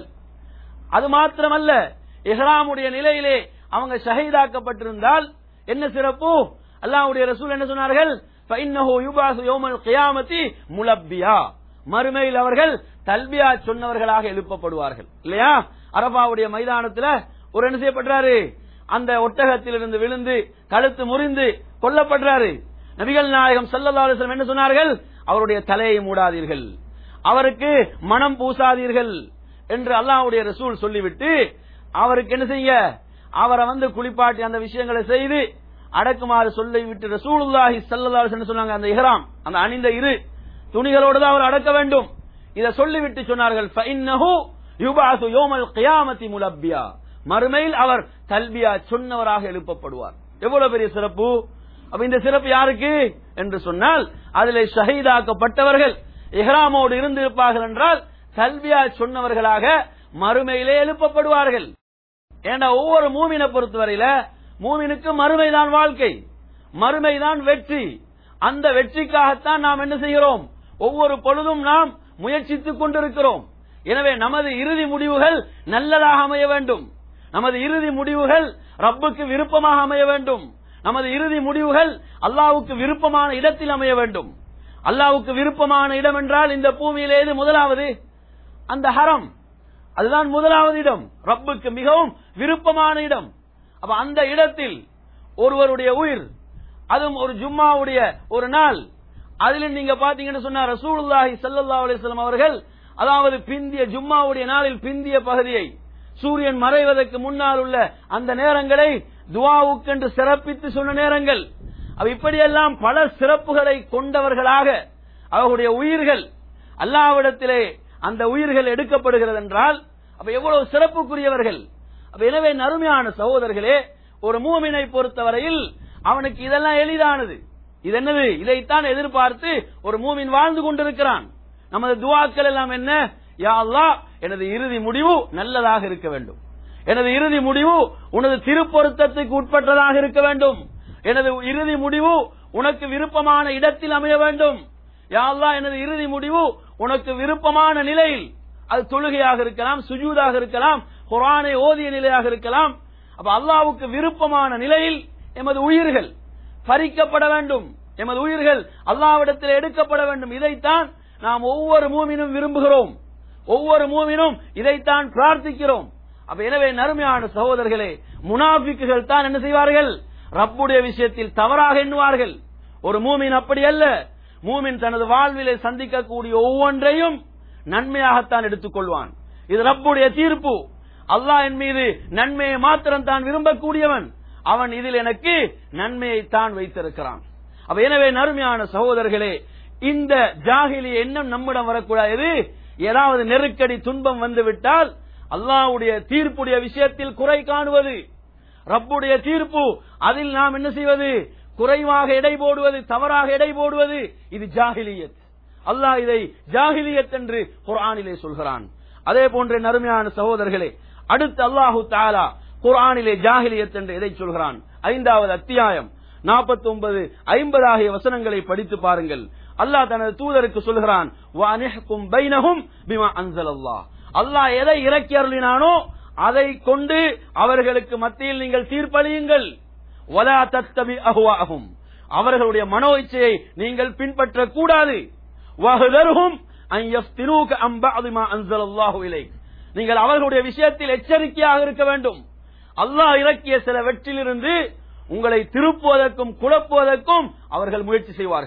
அது மாத்திரமல்ல இஹ்ராமுடைய நிலையிலே அவங்க ஷஹீதாக்கப்பட்டிருந்தால் என்ன சிறப்பு அல்லாஹ்வுடைய ரசூல் என்ன சொன்னார்கள் فإنه يبعث يوم القيامة ملبيا மறுமையில் அவர்கள் தல்பியா சொன்னவர்களாக எழுப்பப்படுவார்கள் இல்லையா அரபாவுடைய மைதானத்துல ஒரு என்ன செய்யப்படுறாரு அந்த ஒட்டகத்திலிருந்து விழுந்து கழுத்து முறிந்து கொல்லப்படுறாரு நபிகள் நாயகம் ஸல்லல்லாஹு அலைஹி வஸல்லம் என்ன சொன்னார்கள் அவருடைய தலையை மூடாதீர்கள் அவருக்கு மனம் பூசாதீர்கள் என்று அல்லாஹ்வுடைய ரசூல் சொல்லிவிட்டு அவருக்கு என்ன செய்ய அவரை வந்து குளிப்பாட்டி அந்த விஷயங்களை செய்து அடக்குமாறு சொல்லிவிட்டு ரசூலுல்லாஹி ஸல்லல்லாஹு அலைஹி வஸல்லம் சொன்னாங்க அந்த இஹ்ராம் அந்த அணிந்த இரு துணிகளோடு தான் அவர் அடக்க வேண்டும் இதை சொல்லிவிட்டு சொன்னார்கள் ஃபஇன்னஹு யுபஅஸு யௌமல் கியாமத்தி முலப்பியா மறுமையில் அவர் தல்பியா சொன்னவராக எழுப்பப்படுவார் எவ்வளவு பெரிய சிறப்பு அப்ப இந்த சிறப்பு யாருக்கு என்று சொன்னால் அதிலே ஷஹீதாக்கப்பட்டவர்கள் இஹ்ராமோடு இருந்திருப்பார்கள் என்றால் தல்பியா சொன்னவர்களாக மறுமையிலே எழுப்பப்படுவார்கள் ஏண்டா ஒவ்வொரு மூமினை பொறுத்தவரையில மூமினுக்கு மறுமைதான் வாழ்க்கை மறுமைதான் வெற்றி அந்த வெற்றிக்காகத்தான் நாம் என்ன செய்கிறோம் ஒவ்வொரு பொழுதும் நாம் முயற்சித்துக் கொண்டிருக்கிறோம் எனவே நமது இறுதி முடிவுகள் நல்லதாக அமைய வேண்டும் நமது இறுதி முடிவுகள் ரப்புக்கு விருப்பமாக அமைய வேண்டும் நமது இறுதி முடிவுகள் அல்லாவுக்கு விருப்பமான இடத்தில் அமைய வேண்டும் அல்லாவுக்கு விருப்பமான இடம் என்றால் இந்த பூமியில் ஏது முதலாவது அந்த ஹரம் அதுதான் முதலாவது இடம் ரப்புக்கு மிகவும் விருப்பமான இடம் அப்ப அந்த இடத்தில் ஒருவருடைய உயிர் அதுவும் ஒரு ஜும்மாவுடைய ஒரு நாள் அதில் நீங்க பாத்தீங்கன்னு சொன்னா ரசூலுல்லாஹி ஸல்லல்லாஹு அலைஹி வஸல்லம் அவர்கள் அதாவது பிந்திய ஜும்மாவுடைய நாளில் பிந்திய பகுதியை சூரியன் மறைவதற்கு முன்னால் உள்ள அந்த நேரங்களை துவாவுக்கென்று சிறப்பித்து சொன்ன நேரங்கள் அவ இப்படியெல்லாம் பல சிறப்புகளை கொண்டவர்களாக அவர்களுடைய உயிர்கள் அல்லாவிடத்திலே அந்த உயிர்கள் எடுக்கப்படுகிறது என்றால் அப்ப எவ்வளவு சிறப்புக்குரியவர்கள் அப்ப எனவே நறுமையான சகோதரர்களே ஒரு மூமினை பொறுத்தவரையில் அவனுக்கு இதெல்லாம் எளிதானது இது என்னது இதைத்தான் எதிர்பார்த்து ஒரு மூமின் வாழ்ந்து கொண்டிருக்கிறான் நமது துவாக்கள் எல்லாம் என்ன யா அல்லாஹ் எனது இறுதி முடிவு நல்லதாக இருக்க வேண்டும் எனது இறுதி முடிவு உனது திருப்பொருத்தத்துக்கு உட்பட்டதாக இருக்க வேண்டும் எனது இறுதி முடிவு உனக்கு விருப்பமான இடத்தில் அமைய வேண்டும் யா அல்லாஹ் எனது இறுதி முடிவு உனக்கு விருப்பமான நிலையில் அது தொழுகையாக இருக்கலாம் சுஜூதாக இருக்கலாம் குரானை ஓதிய நிலையாக இருக்கலாம் அப்ப அல்லாவுக்கு விருப்பமான நிலையில் எமது உயிர்கள் பறிக்கப்பட வேண்டும் எமது உயிர்கள் அல்லாவிடத்தில் எடுக்கப்பட வேண்டும் இதைத்தான் நாம் ஒவ்வொரு மூமினும் விரும்புகிறோம் ஒவ்வொரு மூமினும் இதைத்தான் பிரார்த்திக்கிறோம் அப்ப எனவே நறுமையான சகோதரர்களே முனாபிக்குகள் தான் என்ன செய்வார்கள் ரப்புடைய விஷயத்தில் தவறாக எண்ணுவார்கள் ஒரு மூமின் அப்படி அல்ல மூமின் தனது வாழ்விலே சந்திக்கக்கூடிய ஒவ்வொன்றையும் நன்மையாகத்தான் எடுத்துக் கொள்வான் இது ரப்புடைய தீர்ப்பு அல்லாஹ் என் மீது நன்மையை மாத்திரம் தான் விரும்பக்கூடியவன் அவன் இதில் எனக்கு நன்மையை தான் வைத்திருக்கிறான் அப்ப எனவே நறுமையான சகோதரர்களே இந்த ஜாகிலிய எண்ணம் நம்மிடம் வரக்கூடாது ஏதாவது நெருக்கடி துன்பம் வந்து விட்டால் அல்லாஹ்வுடைய தீர்ப்புடைய விஷயத்தில் குறை காணுவது ரப்புடைய தீர்ப்பு அதில் நாம் என்ன செய்வது குறைவாக எடை போடுவது தவறாக எடை போடுவது இது ஜாகிலியத் அல்லாஹ் இதை ஜாகிலியத் என்று குர்ஆனிலே சொல்கிறான் அதே போன்ற நறுமையான சகோதரர்களே அடுத்து அல்லாஹு தாலா குர்ஆனிலே ஜாகிலியத் என்று எதை சொல்கிறான் ஐந்தாவது அத்தியாயம் நாற்பத்தி ஒன்பது ஐம்பது ஆகிய வசனங்களை படித்து பாருங்கள் அல்லாஹ் தனது தூதருக்கு சொல்கிறான் "வஅனிஹ்கும் பைனஹும் பிமா அன்ஸலல்லாஹ்." அல்லாஹ் எதை இறக்கி அருளினானோ அதை கொண்டு அவர்களுக்கு மத்தியில் நீங்கள் தீர்ப்பளியுங்கள் வலா தத்தபி அஹ்வாஹும் அவர்களுடைய மனோ இச்சையை நீங்கள் பின்பற்றக் கூடாது வஹ்தர்ஹும் அன் யஃப்தினூக அன் பஅதி மா அன்ஸலல்லாஹு இலைக் நீங்கள் அவர்களுடைய விஷயத்தில் எச்சரிக்கையாக இருக்க வேண்டும் அல்லாஹ் இறக்கிய சில வெற்றிலிருந்து உங்களை திருப்புவதற்கும் குழப்புவதற்கும் அவர்கள் முயற்சி செய்வார்கள்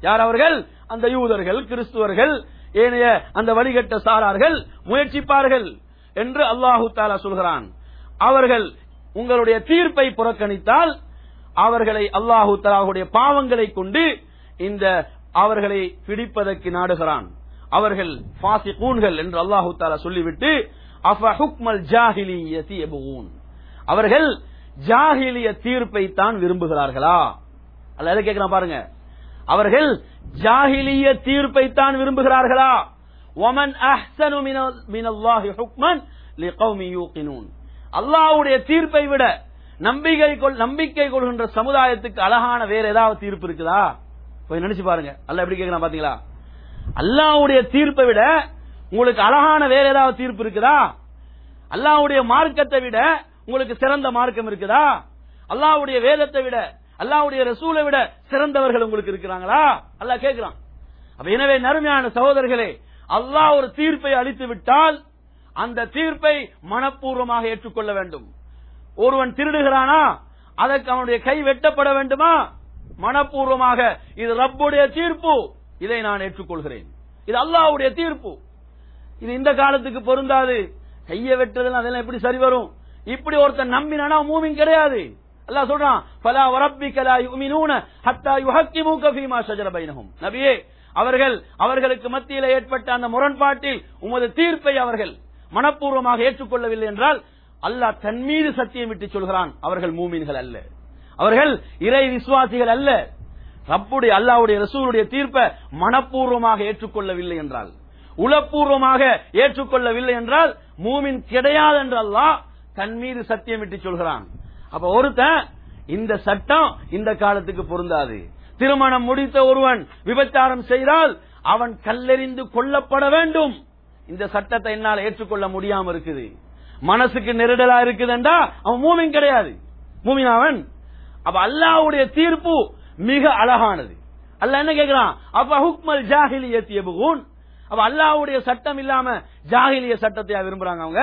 யார் அவர்கள் அந்த யூதர்கள் கிறிஸ்துவர்கள் ஏனைய அந்த வழிகட்ட சாரார்கள் முயற்சிப்பார்கள் என்று அல்லாஹு தாலா சொல்கிறான் அவர்கள் உங்களுடைய தீர்ப்பை புறக்கணித்தால் அவர்களை அல்லாஹு தாலாவுடைய பாவங்களை கொண்டு இந்த அவர்களை பிடிப்பதற்கு நாடுகிறான் அவர்கள் ஃபாசிகூன்கள் என்று அல்லாஹு தாலா சொல்லிவிட்டு அஃப ஹுக்மல் ஜாஹிலியத்தி யபூன் அவர்கள் ஜாஹிலிய தீர்ப்பை தான் விரும்புகிறார்களா அல்ல எதை கேட்கிறான் பாருங்க அவர்கள் ஜாஹிலிய தீர்ப்பை தான் விரும்புகிறார்களா ஒமன் அஹ்சனு மினல்லாஹி ஹுக்மன் லிகௌமி யூகினூன் அல்லாஹ்வுடைய தீர்ப்பை விட நம்பிக்கை கொள் நம்பிக்கை கொள்கின்ற சமுதாயத்துக்கு அழகான வேற ஏதாவது தீர்ப்பு இருக்குதா போய் நினைச்சு பாருங்க அல்ல எப்படி கேட்கலாம் பாத்தீங்களா அல்லாஹ்வுடைய தீர்ப்பை விட உங்களுக்கு அழகான வேற ஏதாவது தீர்ப்பு இருக்குதா அல்லாஹ்வுடைய மார்க்கத்தை விட உங்களுக்கு சிறந்த மார்க்கம் இருக்குதா அல்லாஹ்வுடைய வேதத்தை விட அல்லாஹ்வுடைய ரசூலை விட சிறந்தவர்கள் உங்களுக்கு இருக்கிறாங்களா அல்லாஹ் கேட்கிறான் அப்ப எனவே நறுமையான சகோதரர்களே அல்லாஹ் ஒரு தீர்ப்பை அளித்து விட்டால் அந்த தீர்ப்பை மனப்பூர்வமாக ஏற்றுக்கொள்ள வேண்டும் ஒருவன் திருடுகிறானா அதற்கு அவனுடைய கை வெட்டப்பட வேண்டுமா மனப்பூர்வமாக இது ரப்புடைய தீர்ப்பு இதை நான் ஏற்றுக்கொள்கிறேன் இது அல்லாஹ்வுடைய தீர்ப்பு இது இந்த காலத்துக்கு பொருந்தாது கையை வெட்டுறதுலாம் அதெல்லாம் எப்படி சரி வரும் இப்படி ஒருத்தன் நம்பினானா மூமின் கிடையாது அல்லாஹ் சொல்றான் ஃபலா வரப்பிக்க லா யுமினூன ஹத்தா யுஹக்கிமுக ஃபீமா ஷஜர பைனஹும் நபியே அவர்கள் அவர்களுக்கு மத்தியில் ஏற்பட்ட அந்த முரண்பாட்டில் உமது தீர்ப்பை அவர்கள் மனப்பூர்வமாக ஏற்றுக்கொள்ளவில்லை என்றால் அல்லாஹ் தன் மீது சத்தியம் விட்டு சொல்கிறான் அவர்கள் மூமின்கள் அல்ல அவர்கள் இறை விசுவாசிகள் அல்ல ரப்புடைய அல்லாவுடைய ரசூலுடைய தீர்ப்பை மனப்பூர்வமாக ஏற்றுக்கொள்ளவில்லை என்றால் உளப்பூர்வமாக ஏற்றுக்கொள்ளவில்லை என்றால் மூமின் கிடையாது என்று அல்லாஹ் தன் மீது சத்தியம் விட்டு சொல்கிறான் அப்ப ஒருத்தன் இந்த சட்டம் இந்த காலத்துக்கு பொருந்தாது திருமணம் முடித்த ஒருவன் விபச்சாரம் செய்தால் அவன் கல்லெறிந்து கொல்லப்பட வேண்டும் இந்த சட்டத்தை என்னால் ஏற்றுக்கொள்ள முடியாம இருக்குது மனசுக்கு நெருடலா இருக்குதுண்டா அவன் மூமின் கிடையாது மூமின் அவன் அப்ப அல்லாவுடைய தீர்ப்பு மிக அழகானது அல்லாஹ் என்ன கேட்கிறான் அப்ப ஹுக்மல் ஜாஹிலியத் யபுகூன் அப்ப அல்லாஹ்வுடைய சட்டம் இல்லாம ஜாஹிலிய சட்டத்தை விரும்புறாங்க அவங்க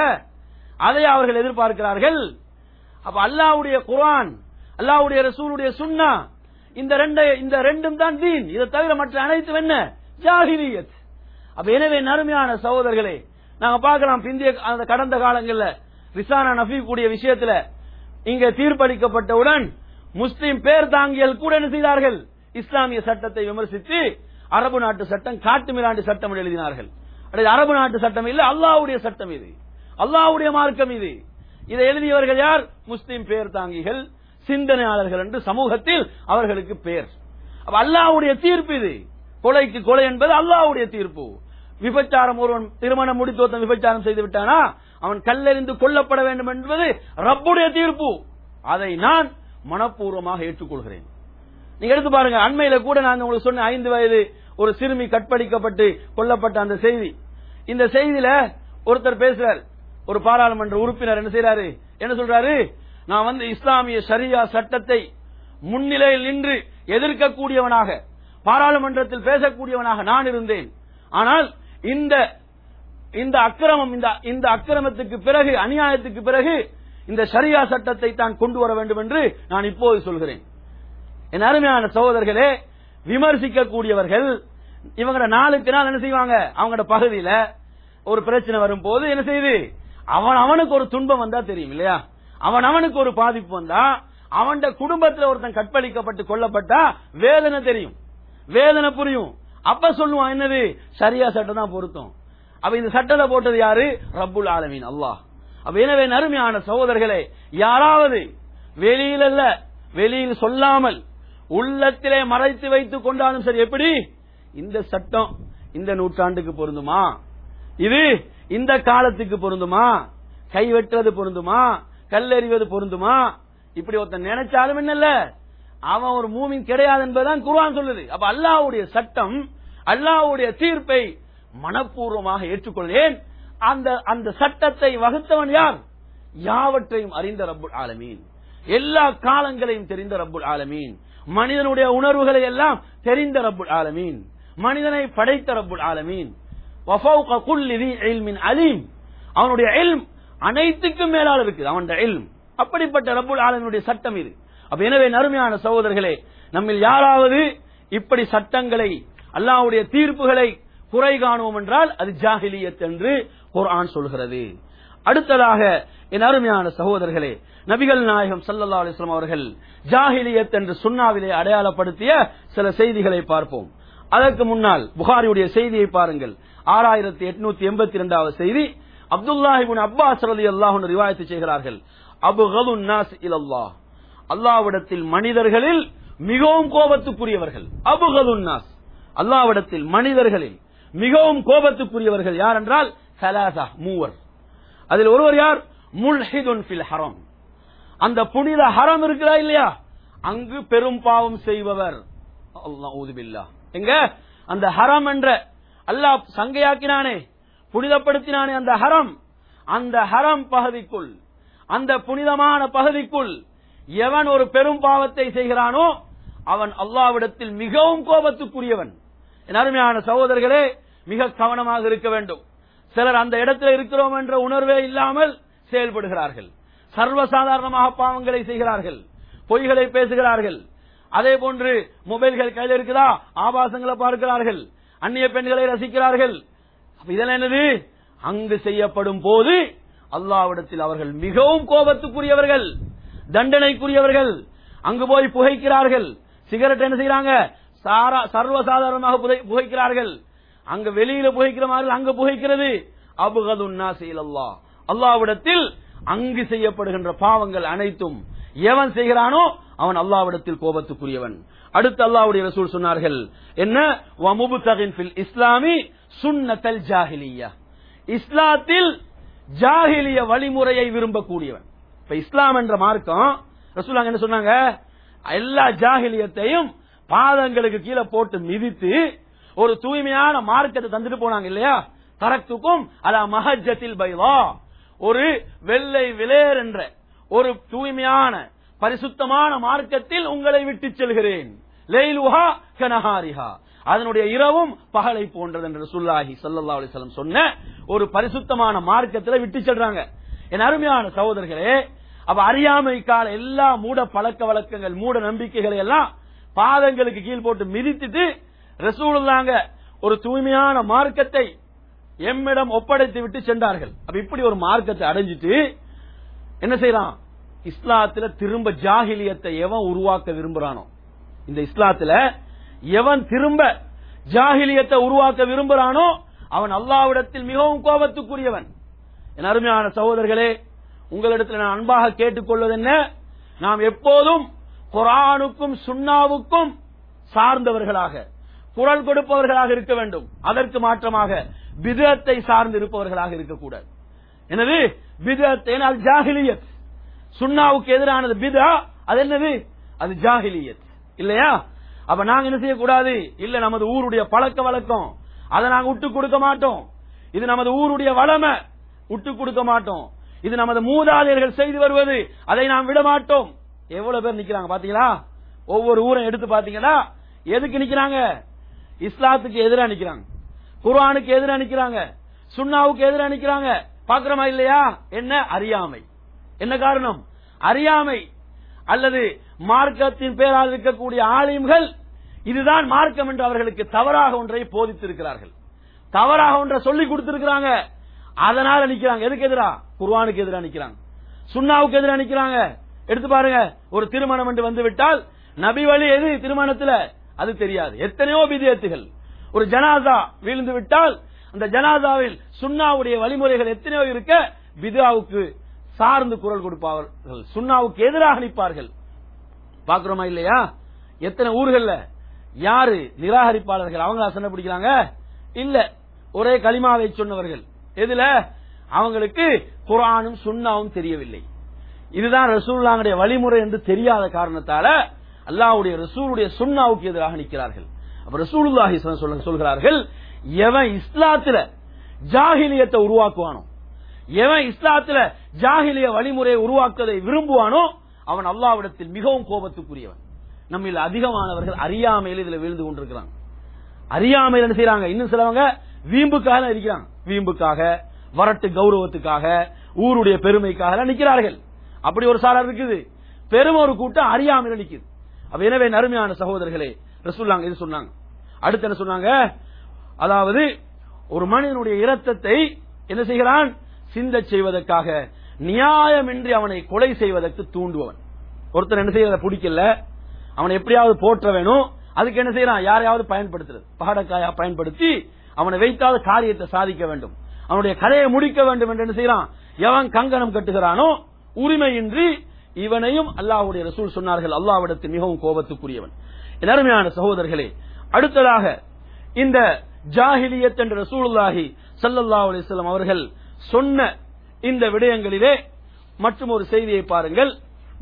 அதை அவர்கள் எதிர்பார்க்கிறார்கள் அப்ப அல்லாஹ்வுடைய குர்ஆன் அல்லாஹ்வுடைய ரசூலுடைய சுன்னா இந்த ரெண்டு இந்த ரெண்டும் தான் தீன் இதை தவிர மற்ற அனைத்தும் என்ன ஜாஹிலியத் அப்ப எனவே நறுமையான சகோதரர்களே நாங்க பார்க்கலாம் பிந்திய அந்த கடந்த காலங்கள்ல ரிசானா நஃபி கூடிய விஷயத்துல இங்க தீர்ப்பளிக்கப்பட்டவுடன் முஸ்லிம் பேர் தாங்கியல் கூட என்ன செய்தார்கள் இஸ்லாமிய சட்டத்தை விமர்சித்து அரபு நாட்டு சட்டம் காட்டு மிராண்டு சட்டம் என்று எழுதினார்கள் அது அரபு நாட்டு சட்டம் இல்ல அல்லாஹ்வுடைய சட்டம் இது அல்லாஹ்வுடைய மார்க்கம் இது இதை எழுதியவர்கள் யார் முஸ்லிம் பேர் தாங்கிகள் சிந்தனையாளர்கள் என்று சமூகத்தில் அவர்களுக்கு பேர் அப்ப அல்லாஹ்வுடைய தீர்ப்பு இது கொலைக்கு கொலை என்பது அல்லாஹ்வுடைய தீர்ப்பு விபச்சாரம் ஒருவன் திருமணம் முடித்து ஒருத்தன் விபச்சாரம் செய்து விட்டானா அவன் கல்லெறிந்து கொல்லப்பட வேண்டும் என்பது ரப்புடைய தீர்ப்பு அதை நான் மனப்பூர்வமாக ஏற்றுக்கொள்கிறேன் நீங்க எடுத்து பாருங்க அண்மையில கூட நான் உங்களுக்கு சொன்ன ஐந்து வயது ஒரு சிறுமி கற்பழிக்கப்பட்டு கொல்லப்பட்ட அந்த செய்தி இந்த செய்தியில ஒருத்தர் பேசுறார் ஒரு பாராளுமன்ற உறுப்பினர் என்ன செய்யறாரு என்ன சொல்றாரு நான் வந்து இஸ்லாமிய ஷரியா சட்டத்தை முன்னிலையில் நின்று எதிர்க்கக்கூடியவனாக பாராளுமன்றத்தில் பேசக்கூடியவனாக நான் இருந்தேன் ஆனால் இந்த இந்த அக்கிரமம் இந்த இந்த அக்கிரமத்துக்கு பிறகு அநியாயத்துக்கு பிறகு இந்த ஷரியா சட்டத்தை தான் கொண்டு வர வேண்டும் என்று நான் இப்போது சொல்கிறேன் என் அருமையான சகோதரர்களே விமர்சிக்கக்கூடியவர்கள் இவங்க நாளுக்கு நாள் என்ன செய்வாங்க அவங்களோட பகுதியில ஒரு பிரச்சனை வரும்போது என்ன செய்யுது அவன் அவனுக்கு ஒரு துன்பம் வந்தா தெரியும் இல்லையா அவன் அவனுக்கு ஒரு பாதிப்பு வந்தா அவன் குடும்பத்துல ஒருத்தன் கற்பழிக்கப்பட்டு கொல்லப்பட்டா வேதனை தெரியும் வேதனை புரியும் அப்ப சொல்லுவான் என்னது சரியா சட்டம் தான் பொருத்தம் அப்ப இந்த சட்டத்தை போட்டது யாரு ரப்புல் ஆலமீன் அல்லாஹ் அப்ப எனவே நறுமையான சகோதரர்களே யாராவது வெளியில் அல்ல வெளியில் சொல்லாமல் உள்ளத்திலே மறைத்து வைத்துக் கொண்டாலும் சரி எப்படி இந்த சட்டம் இந்த நூற்றாண்டுக்கு பொருந்துமா இது இந்த காலத்துக்கு பொருந்துமா கை வெட்டுறது பொருந்துமா கல்லெறிவது பொருந்துமா இப்படி ஒருத்தன் நினைச்சாலும் என்னல்ல அவன் ஒரு மூமின் கிடையாது என்பதுதான் குர்ஆன் சொல்லுது அப்ப அல்லாஹ்வுடைய சட்டம் அல்லாஹ்வுடைய தீர்ப்பை மனப்பூர்வமாக ஏற்றுக்கொள்வேன் அந்த அந்த சட்டத்தை வகுத்தவன் யார் யாவற்றையும் அறிந்த ரப்புல் ஆலமீன் எல்லா காலங்களையும் தெரிந்த ரப்புல் ஆலமீன் மனிதனுடைய உணர்வுகளை எல்லாம் தெரிந்த ரப்புல் ஆலமீன் மனிதனை படைத்த ரப்புல் ஆலமீன் வஃபௌக குல்லி தி இல்மின் அலீம் அவனுடைய இல்ம் அனைத்துக்கும் மேலால் இருக்குது அவனுடைய இல்ம் அப்படிப்பட்ட ரப்புல் ஆலமீனுடைய சட்டம் இது அப்ப எனவே நறுமையான சகோதரர்களே நம்மில் யாராவது இப்படி சட்டங்களை அல்லாஹ்வுடைய தீர்ப்புகளை குறை காணுவோம் என்றால் அது ஜாஹிலியத் என்று குர்ஆன் சொல்கிறது அடுத்ததாக என் அருமையான சகோதரர்களே நபிகள் நாயகம் ஸல்லல்லாஹு அலைஹி வஸல்லம் அவர்கள் ஜாஹிலியத் என்று சுன்னாவிலே அடையாளப்படுத்திய சில செய்திகளை பார்ப்போம் அதற்கு முன்னால் புகாரியுடைய செய்தியை பாருங்கள் ஆறாயிரத்தி எட்நூத்தி எண்பத்தி இரண்டாவது செய்தி அப்துல்லாஹிபின் அப்பாஸ் ரலி அல்லாஹ் ரிவாயத்து செய்கிறார்கள் அபு நாஸ் இலல்லாஹ் அல்லாவிடத்தில் மனிதர்களில் மிகவும் கோபத்துக்குரியவர்கள் அபு நாஸ் அல்லாவிடத்தில் மனிதர்களில் மிகவும் கோபத்துக்குரியவர்கள் யார் என்றால் சலாசா மூவர் அதில் ஒருவர் யார் முல்ஹிதுன் ஃபில் ஹரம் அந்த புனித ஹரம் இருக்கிறா இல்லையா அங்கு பெரும் பாவம் செய்பவர் அல்லாஹ் எங்க அந்த ஹரம் என்ற அல்லாஹ் சங்கையாக்கினானே புனிதப்படுத்தினானே அந்த ஹரம் அந்த ஹரம் பகுதிக்குள் அந்த புனிதமான பகுதிக்குள் எவன் ஒரு பெரும் பாவத்தை செய்கிறானோ அவன் அல்லாவிடத்தில் மிகவும் கோபத்துக்குரியவன் என் அருமையான சகோதரர்களே மிக கவனமாக இருக்க வேண்டும் சிலர் அந்த இடத்துல இருக்கிறோம் என்ற உணர்வே இல்லாமல் செயல்படுகிறார்கள் சர்வசாதாரணமாக பாவங்களை செய்கிறார்கள் பொய்களை பேசுகிறார்கள் அதே போன்று மொபைல்கள் கையில் இருக்குதா ஆபாசங்களை பார்க்கிறார்கள் அந்நிய பெண்களை ரசிக்கிறார்கள் அப்ப இதெல்லாம் என்னது அங்கு செய்யப்படும் போது அல்லாவிடத்தில் அவர்கள் மிகவும் கோபத்துக்குரியவர்கள் தண்டனைக்குரியவர்கள் அங்கு போய் புகைக்கிறார்கள் சிகரெட் என்ன செய்யறாங்க சாரா சர்வசாதாரணமாக புகை- புகைக்கிறார்கள் அங்க வெளியில புகைக்கிற மாதிரி அங்க புகைக்கிறது அபுகதுன்னா செய்யலல்லா அல்லாவிடத்தில் அங்கு செய்யப்படுகின்ற பாவங்கள் அனைத்தும் எவன் செய்கிறானோ அவன் அல்லாவிடத்தில் கோபத்துக்குரியவன் அடுத்து அல்லாவுடைய ரசூல் சொன்னார்கள் என்ன வமுபுத்தகின் ஃபில் இஸ்லாமி சுன்னத்தல் ஜாஹிலியா இஸ்லாத்தில் ஜாஹிலிய வழிமுறையை விரும்பக்கூடியவன் இப்ப இஸ்லாம் என்ற மார்க்கம் ரசூலாங்க என்ன சொன்னாங்க எல்லா ஜாஹிலியத்தையும் பாதங்களுக்கு கீழே போட்டு மிதித்து ஒரு தூய்மையான மார்க்கத்தை தந்துட்டு போனாங்க இல்லையா தரத்துக்கும் அலா மஹஜத்தில் பைவா ஒரு வெள்ளை விலேர் என்ற ஒரு தூய்மையான பரிசுத்தமான மார்க்கத்தில் உங்களை விட்டு செல்கிறேன் லைலுஹா கனஹாரிஹா அதனுடைய இரவும் பகலை போன்றது என்று சுல்லாஹி சல்லா அலிஸ்லம் சொன்ன ஒரு பரிசுத்தமான மார்க்கத்துல விட்டு செல்றாங்க என் அருமையான சகோதரர்களே அப்ப அறியாமை கால எல்லா மூட பழக்க வழக்கங்கள் மூட நம்பிக்கைகளை எல்லாம் பாதங்களுக்கு கீழ் போட்டு மிதித்துட்டு ரசூலுல்லாங்க ஒரு தூய்மையான மார்க்கத்தை எம்மிடம் ஒப்படைத்து விட்டு சென்றார்கள் அப்ப இப்படி ஒரு மார்க்கத்தை அடைஞ்சிட்டு என்ன செய்யறான் இஸ்லாத்துல திரும்ப ஜாகிலியத்தை எவன் உருவாக்க விரும்புறானோ இந்த இஸ்லாத்துல எவன் திரும்ப ஜாகிலியத்தை உருவாக்க விரும்புறானோ அவன் அல்லாவிடத்தில் மிகவும் கோபத்துக்குரியவன் என் அருமையான சகோதரர்களே உங்களிடத்தில் நான் அன்பாக கேட்டுக்கொள்வது என்ன நாம் எப்போதும் குரானுக்கும் சுண்ணாவுக்கும் சார்ந்தவர்களாக குரல் கொடுப்பவர்களாக இருக்க வேண்டும் அதற்கு மாற்றமாக பிதத்தை சார்ந்து இருப்பவர்களாக இருக்கக்கூடாது எனவே பிதத் அது ஜாகிலியத் சுண்ணாவுக்கு எதிரானது பிதா அது என்னது அது ஜாகிலியத் இல்லையா அப்ப நாங்க என்ன செய்யக்கூடாது இல்ல நமது ஊருடைய பழக்க வழக்கம் அதை நாங்க விட்டு கொடுக்க மாட்டோம் இது நமது ஊருடைய வளமை விட்டு கொடுக்க மாட்டோம் இது நமது மூதாதையர்கள் செய்து வருவது அதை நாம் விட மாட்டோம் எவ்வளவு பேர் நிக்கிறாங்க பாத்தீங்களா ஒவ்வொரு ஊரை எடுத்து பாத்தீங்கன்னா எதுக்கு நிக்கிறாங்க இஸ்லாத்துக்கு எதிரா நிக்கிறாங்க குர்ஆனுக்கு எதிரா நிக்கிறாங்க சுண்ணாவுக்கு எதிரா நிக்கிறாங்க பாக்குறோமா இல்லையா என்ன அறியாமை என்ன காரணம் அறியாமை அல்லது மார்க்கத்தின் பேரால் இருக்கக்கூடிய ஆலிம்கள் இதுதான் மார்க்கம் என்று அவர்களுக்கு தவறாக ஒன்றை போதித்திருக்கிறார்கள் தவறாக ஒன்றை சொல்லி கொடுத்திருக்கிறாங்க அதனால நிக்கிறாங்க எதுக்கு எதிரா குர்ஆனுக்கு எதிரா நிக்கிறாங்க சுண்ணாவுக்கு எதிரா நிக்கிறாங்க எடுத்து பாருங்க ஒரு திருமணம் என்று வந்து விட்டால் நபி வழி எது திருமணத்துல அது தெரியாது எத்தனையோ விதியத்துகள் ஒரு ஜனாசா வீழ்ந்து விட்டால் அந்த ஜனாசாவில் சுண்ணாவுடைய வழிமுறைகள் எத்தனையோ இருக்க பிதாவுக்கு சார்ந்து குரல் கொடுப்பார்கள் சுண்ணாவுக்கு எதிராக நிற்பார்கள் பாக்குறோமா இல்லையா எத்தனை ஊர்கள்ல யாரு நிராகரிப்பாளர்கள் அவங்க சண்டை பிடிக்கிறாங்க இல்ல ஒரே களிமாவை சொன்னவர்கள் எதுல அவங்களுக்கு குரானும் சுண்ணாவும் தெரியவில்லை இதுதான் ரசூல்லாவுடைய வழிமுறை என்று தெரியாத காரணத்தால அல்லாவுடைய ரசூலுடைய சுண்ணாவுக்கு எதிராக நிற்கிறார்கள் அப்ப ரசூலுல்லாஹி சொல்ல சொல்கிறார்கள் எவன் இஸ்லாத்துல ஜாகிலியத்தை உருவாக்குவானோ எவன் இஸ்லாத்துல ஜாகிலிய வழிமுறையை உருவாக்குவதை விரும்புவானோ அவன் அல்லாவிடத்தில் மிகவும் கோபத்துக்குரியவன் நம்மில் அதிகமானவர்கள் அறியாமையில் இதுல விழுந்து கொண்டிருக்கிறாங்க அறியாமையில் என்ன செய்யறாங்க இன்னும் சிலவங்க வீம்புக்காக இருக்கிறாங்க வீம்புக்காக வரட்டு கௌரவத்துக்காக ஊருடைய பெருமைக்காக எல்லாம் நிக்கிறார்கள் அப்படி ஒரு சாரா இருக்குது பெரும் ஒரு கூட்டம் அறியாமையில் நிக்குது அப்ப எனவே நறுமையான சகோதரர்களே ரசூல்லாங்க இது சொன்னாங்க அடுத்து என்ன சொன்னாங்க அதாவது ஒரு மனிதனுடைய இரத்தத்தை என்ன செய்கிறான் சிந்தச் செய்வதற்காக நியாயமின்றி அவனை கொலை செய்வதற்கு தூண்டுபவன் ஒருத்தர் என்ன செய்யறத பிடிக்கல அவனை எப்படியாவது போற்ற வேணும் அதுக்கு என்ன செய்யறான் யாரையாவது பயன்படுத்துறது பகடக்காயா பயன்படுத்தி அவனை வைத்தாத காரியத்தை சாதிக்க வேண்டும் அவனுடைய கதையை முடிக்க வேண்டும் என்று என்ன செய்யறான் எவன் கங்கணம் கட்டுகிறானோ உரிமையின்றி இவனையும் அல்லாஹ்வுடைய ரசூல் சொன்னார்கள் அல்லாஹ்விடத்தில் மிகவும் கோபத்துக்குரியவன் என் அருமையான சகோதரர்களே அடுத்ததாக இந்த ஜாஹிலியத் என்ற ரசூலுல்லாஹி ஸல்லல்லாஹு அலைஹி வஸல்லம் அவர்கள் சொன்ன இந்த விடயங்களிலே மற்றும் ஒரு செய்தியை பாருங்கள்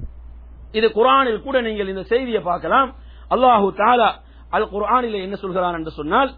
இது குர்ஆனில் கூட நீங்கள் இந்த செய்தியை பார்க்கலாம் அல்லாஹு தாலா அல் குர்ஆனிலே என்ன சொல்கிறான் என்று சொன்னால்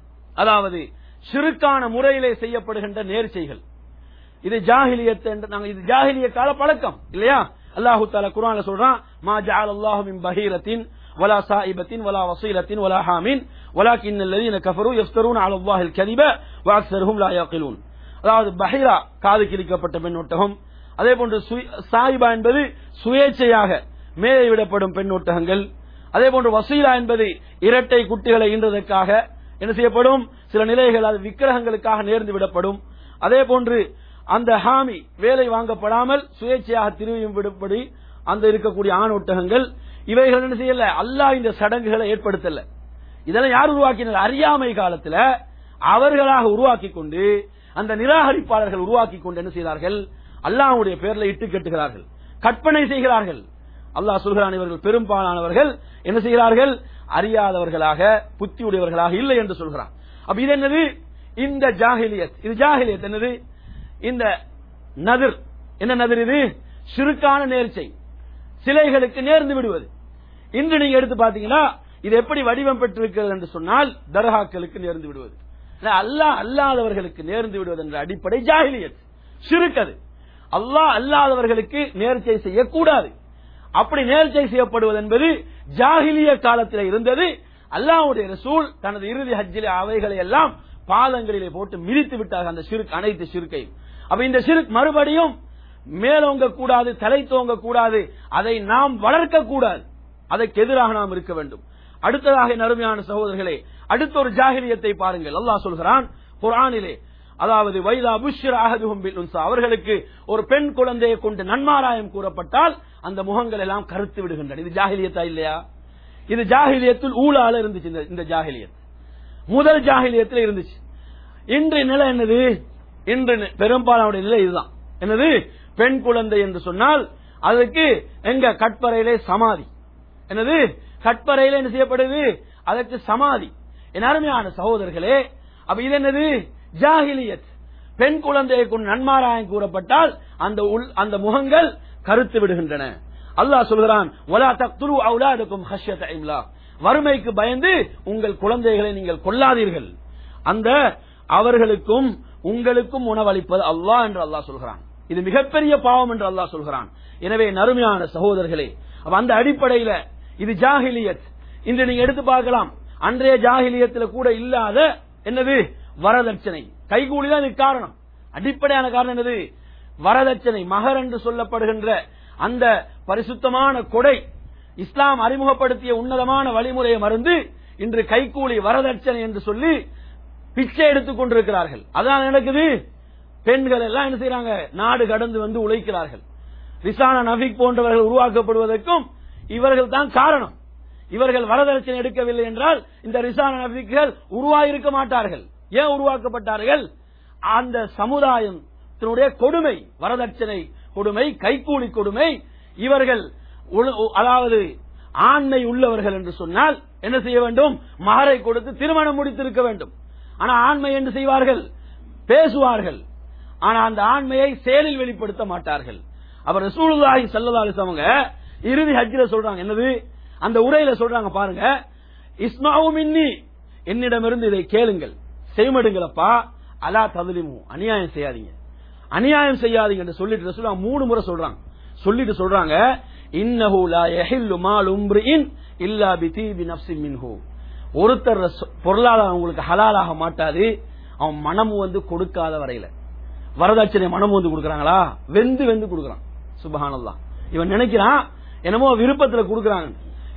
அதாவது சிறுக்கான முறையிலே செய்யப்படுகின்ற நேர்ச்சைகள் இது ஜாஹிலியத் என்று நாங்க இது ஜாஹிலிய கால பழக்கம் இல்லையா அல்லாஹு தாலா குர்ஆன்ல சொல்றான் மா ஜஅல் அல்லாஹு மின் பஹீரத்தின் ولا صائبة ولا وصيلة ولا حام ولكن الذين كفروا يفترون على الله الكذب واكثرهم لا يعقلون அதாவது பஹீரா காது கிழிக்கப்பட்ட பெண் ஒட்டகம் அதே போன்று சுய- சாயிபா என்பது சுயேட்சையாக மேலே விடப்படும் பெண் ஒட்டகங்கள் அதே போன்று வசீலா என்பது இரட்டை குட்டிகளை ஈன்றதற்காக என்ன செய்யப்படும் சில நிலைகள் அது விக்கிரகங்களுக்காக நேர்ந்து விடப்படும் அதே போன்று அந்த ஹாமி வேலை வாங்கப்படாமல் சுயேட்சையாக திரும்பியும் விடப்படி அந்த இருக்கக்கூடிய ஆண் ஒட்டகங்கள் இவைகள் என்ன செய்யல அல்லாஹ் இந்த சடங்குகளை ஏற்படுத்தல இதெல்லாம் யார் உருவாக்கினர் அறியாமை காலத்துல அவர்களாக உருவாக்கி கொண்டு அந்த நிராகரிப்பாளர்கள் உருவாக்கி கொண்டு என்ன செய்தார்கள் அல்லாஹ்வுடைய பேர்ல இட்டு கட்டுகிறார்கள் கற்பனை செய்கிறார்கள் அல்லாஹ் சொல்கிறான் இவர்கள் பெரும்பாலானவர்கள் என்ன செய்கிறார்கள் அறியாதவர்களாக புத்தியுடையவர்களாக இல்லை என்று சொல்கிறான் அப்ப இது என்னது இந்த ஜாஹிலியத் இது ஜாஹிலியத் என்னது இந்த நதிர் என்ன நதிர் இது சிறுக்கான நேர்ச்சை சிலைகளுக்கு நேர்ந்து விடுவது இன்று நீங்க எடுத்து பாத்தீங்கன்னா இது எப்படி வடிவம் பெற்றிருக்கிறது என்று சொன்னால் தர்காக்களுக்கு நேர்ந்து விடுவது இல்ல, அல்லாஹ் அல்லாதவர்களுக்கு நேர்ந்து விடுவது என்ற அடிப்படை ஜாஹிலியத் சிறுக்கது அல்லாஹ் அல்லாதவர்களுக்கு நேர்ச்சை செய்யக்கூடாது அப்படி நேர்ச்சை செய்யப்படுவது என்பது ஜாஹிலிய காலத்தில் இருந்தது அல்லாஹ்வுடைய ரசூல் தனது இறுதி ஹஜ்ஜிலே அவைகளை எல்லாம் பாதங்களிலே போட்டு மிதித்து விட்டார்கள் அந்த சிறுக் அனைத்து சிறுக்கையும் அப்ப இந்த சிறுக் மறுபடியும் மேலோங்க கூடாது தலை தோங்க கூடாது அதை நாம் வளர்க்க கூடாது அதற்கு எதிராக நாம் இருக்க வேண்டும் அடுத்ததாக என் அருமையான சகோதரர்களே அடுத்த ஒரு ஜாகிரியத்தை பாருங்கள் அல்லாஹ் சொல்கிறான் குர்ஆனிலே அதாவது வைதா புஷ்ர அஹதுஹும் பில் உன்சா அவர்களுக்கு ஒரு பெண் குழந்தையை கொண்டு நன்மாராயம் கூறப்பட்டால் அந்த முகங்கள் எல்லாம் கருத்து விடுகின்றன இது ஜாகிலியத்தா இல்லையா இது ஜாகிலியத்தில் ஊழால இருந்துச்சு இந்த- இந்த ஜாகிலியத் முதல் ஜாகிலியத்தில் இருந்துச்சு இன்று நிலை என்னது இன்று நி- பெரும்பாலானுடைய நிலை இதுதான் என்னது பெண் குழந்தை என்று சொன்னால் அதுக்கு எங்க கட்பறையிலே சமாதி என்னது கட்பறையில என்ன செய்யப்படுது அதற்கு சமாதி என் அருமையான சகோதரர்களே அப்ப இது என்னது ஜாகிலியத் பெண் குழந்தையை கொண்டு நன்மாராயம் கூறப்பட்டால் அந்த உள் அந்த முகங்கள் கருத்து விடுகின்றன அல்லாஹ் சொல்கிறான் வலா தக்துரு அவுலாதுக்கும் ஹஷ்யத இம்லா வறுமைக்கு பயந்து உங்கள் குழந்தைகளை நீங்கள் கொல்லாதீர்கள் அந்த அவர்களுக்கும் உங்களுக்கும் உணவளிப்பது அல்லாஹ் என்று அல்லாஹ் சொல்கிறான் இது மிகப்பெரிய பாவம் என்று அல்லாஹ் சொல்கிறான் எனவே நறுமையான சகோதரர்களே அப்ப அந்த அடிப்படையில இது ஜாகிலியத் இன்று நீங்க எடுத்து பார்க்கலாம் அன்றைய ஜாகிலியத்துல கூட இல்லாத என்னது வரதட்சணை கைகூலி தான் இதுக்கு காரணம் அடிப்படையான காரணம் என்னது வரதட்சணை மகர் என்று சொல்லப்படுகின்ற அந்த பரிசுத்தமான கொடை இஸ்லாம் அறிமுகப்படுத்திய உன்னதமான வழிமுறையை மறந்து இன்று கைகூலி வரதட்சணை என்று சொல்லி பிச்சை எடுத்துக் கொண்டிருக்கிறார்கள் அதான் நடக்குது பெண்கள் எல்லாம் என்ன செய்யறாங்க நாடு கடந்து வந்து உழைக்கிறார்கள் ரிசானா நபிக் போன்றவர்கள் உருவாக்கப்படுவதற்கும் இவர்கள் தான் காரணம் இவர்கள் வரதட்சணை எடுக்கவில்லை என்றால் இந்த ரிசானா நபிகள் உருவாயிருக்க மாட்டார்கள் ஏன் உருவாக்கப்பட்டார்கள் அந்த சமுதாயத்தினுடைய கொடுமை வரதட்சணை கொடுமை கைக்கூலி கொடுமை இவர்கள் உள- அதாவது ஆண்மை உள்ளவர்கள் என்று சொன்னால் என்ன செய்ய வேண்டும் மகரை கொடுத்து திருமணம் முடித்திருக்க வேண்டும் ஆனா ஆண்மை என்று செய்வார்கள் பேசுவார்கள் ஆனா அந்த ஆண்மையை செயலில் வெளிப்படுத்த மாட்டார்கள் அவர் ரசூலுல்லாஹி ஸல்லல்லாஹு அலைஹி வஸல்லம் அவங்க இறுதி ஹஜ்ஜில சொல்றாங்க என்னது அந்த உரையில சொல்றாங்க பாருங்க இஸ்மாவு மின்னி என்னிடமிருந்து இதை கேளுங்கள் செய்மடுங்களப்பா அலா ததுலிமு அநியாயம் செய்யாதீங்க அநியாயம் செய்யாதீங்க என்று சொல்லிட்டு ரசூலுல்லாஹ் மூணு முறை சொல்றாங்க சொல்லிட்டு சொல்றாங்க இன்னஹு லா யஹில்லு மால் உம்ரிஇன் இல்லா பிதீபி நஃப்ஸின் மின்ஹு ஒருத்தர் ரச- பொருளாதாரம் உங்களுக்கு ஹலாலாக மாட்டாது அவன் மனம் வந்து கொடுக்காத வரையில வரதட்சணை மனம் வந்து கொடுக்கறாங்களா வெந்து வெந்து கொடுக்கறான் சுபஹானல்லாஹ் இவன் நினைக்கிறான் என்னமோ விருப்பத்துல கொடுக்கறாங்க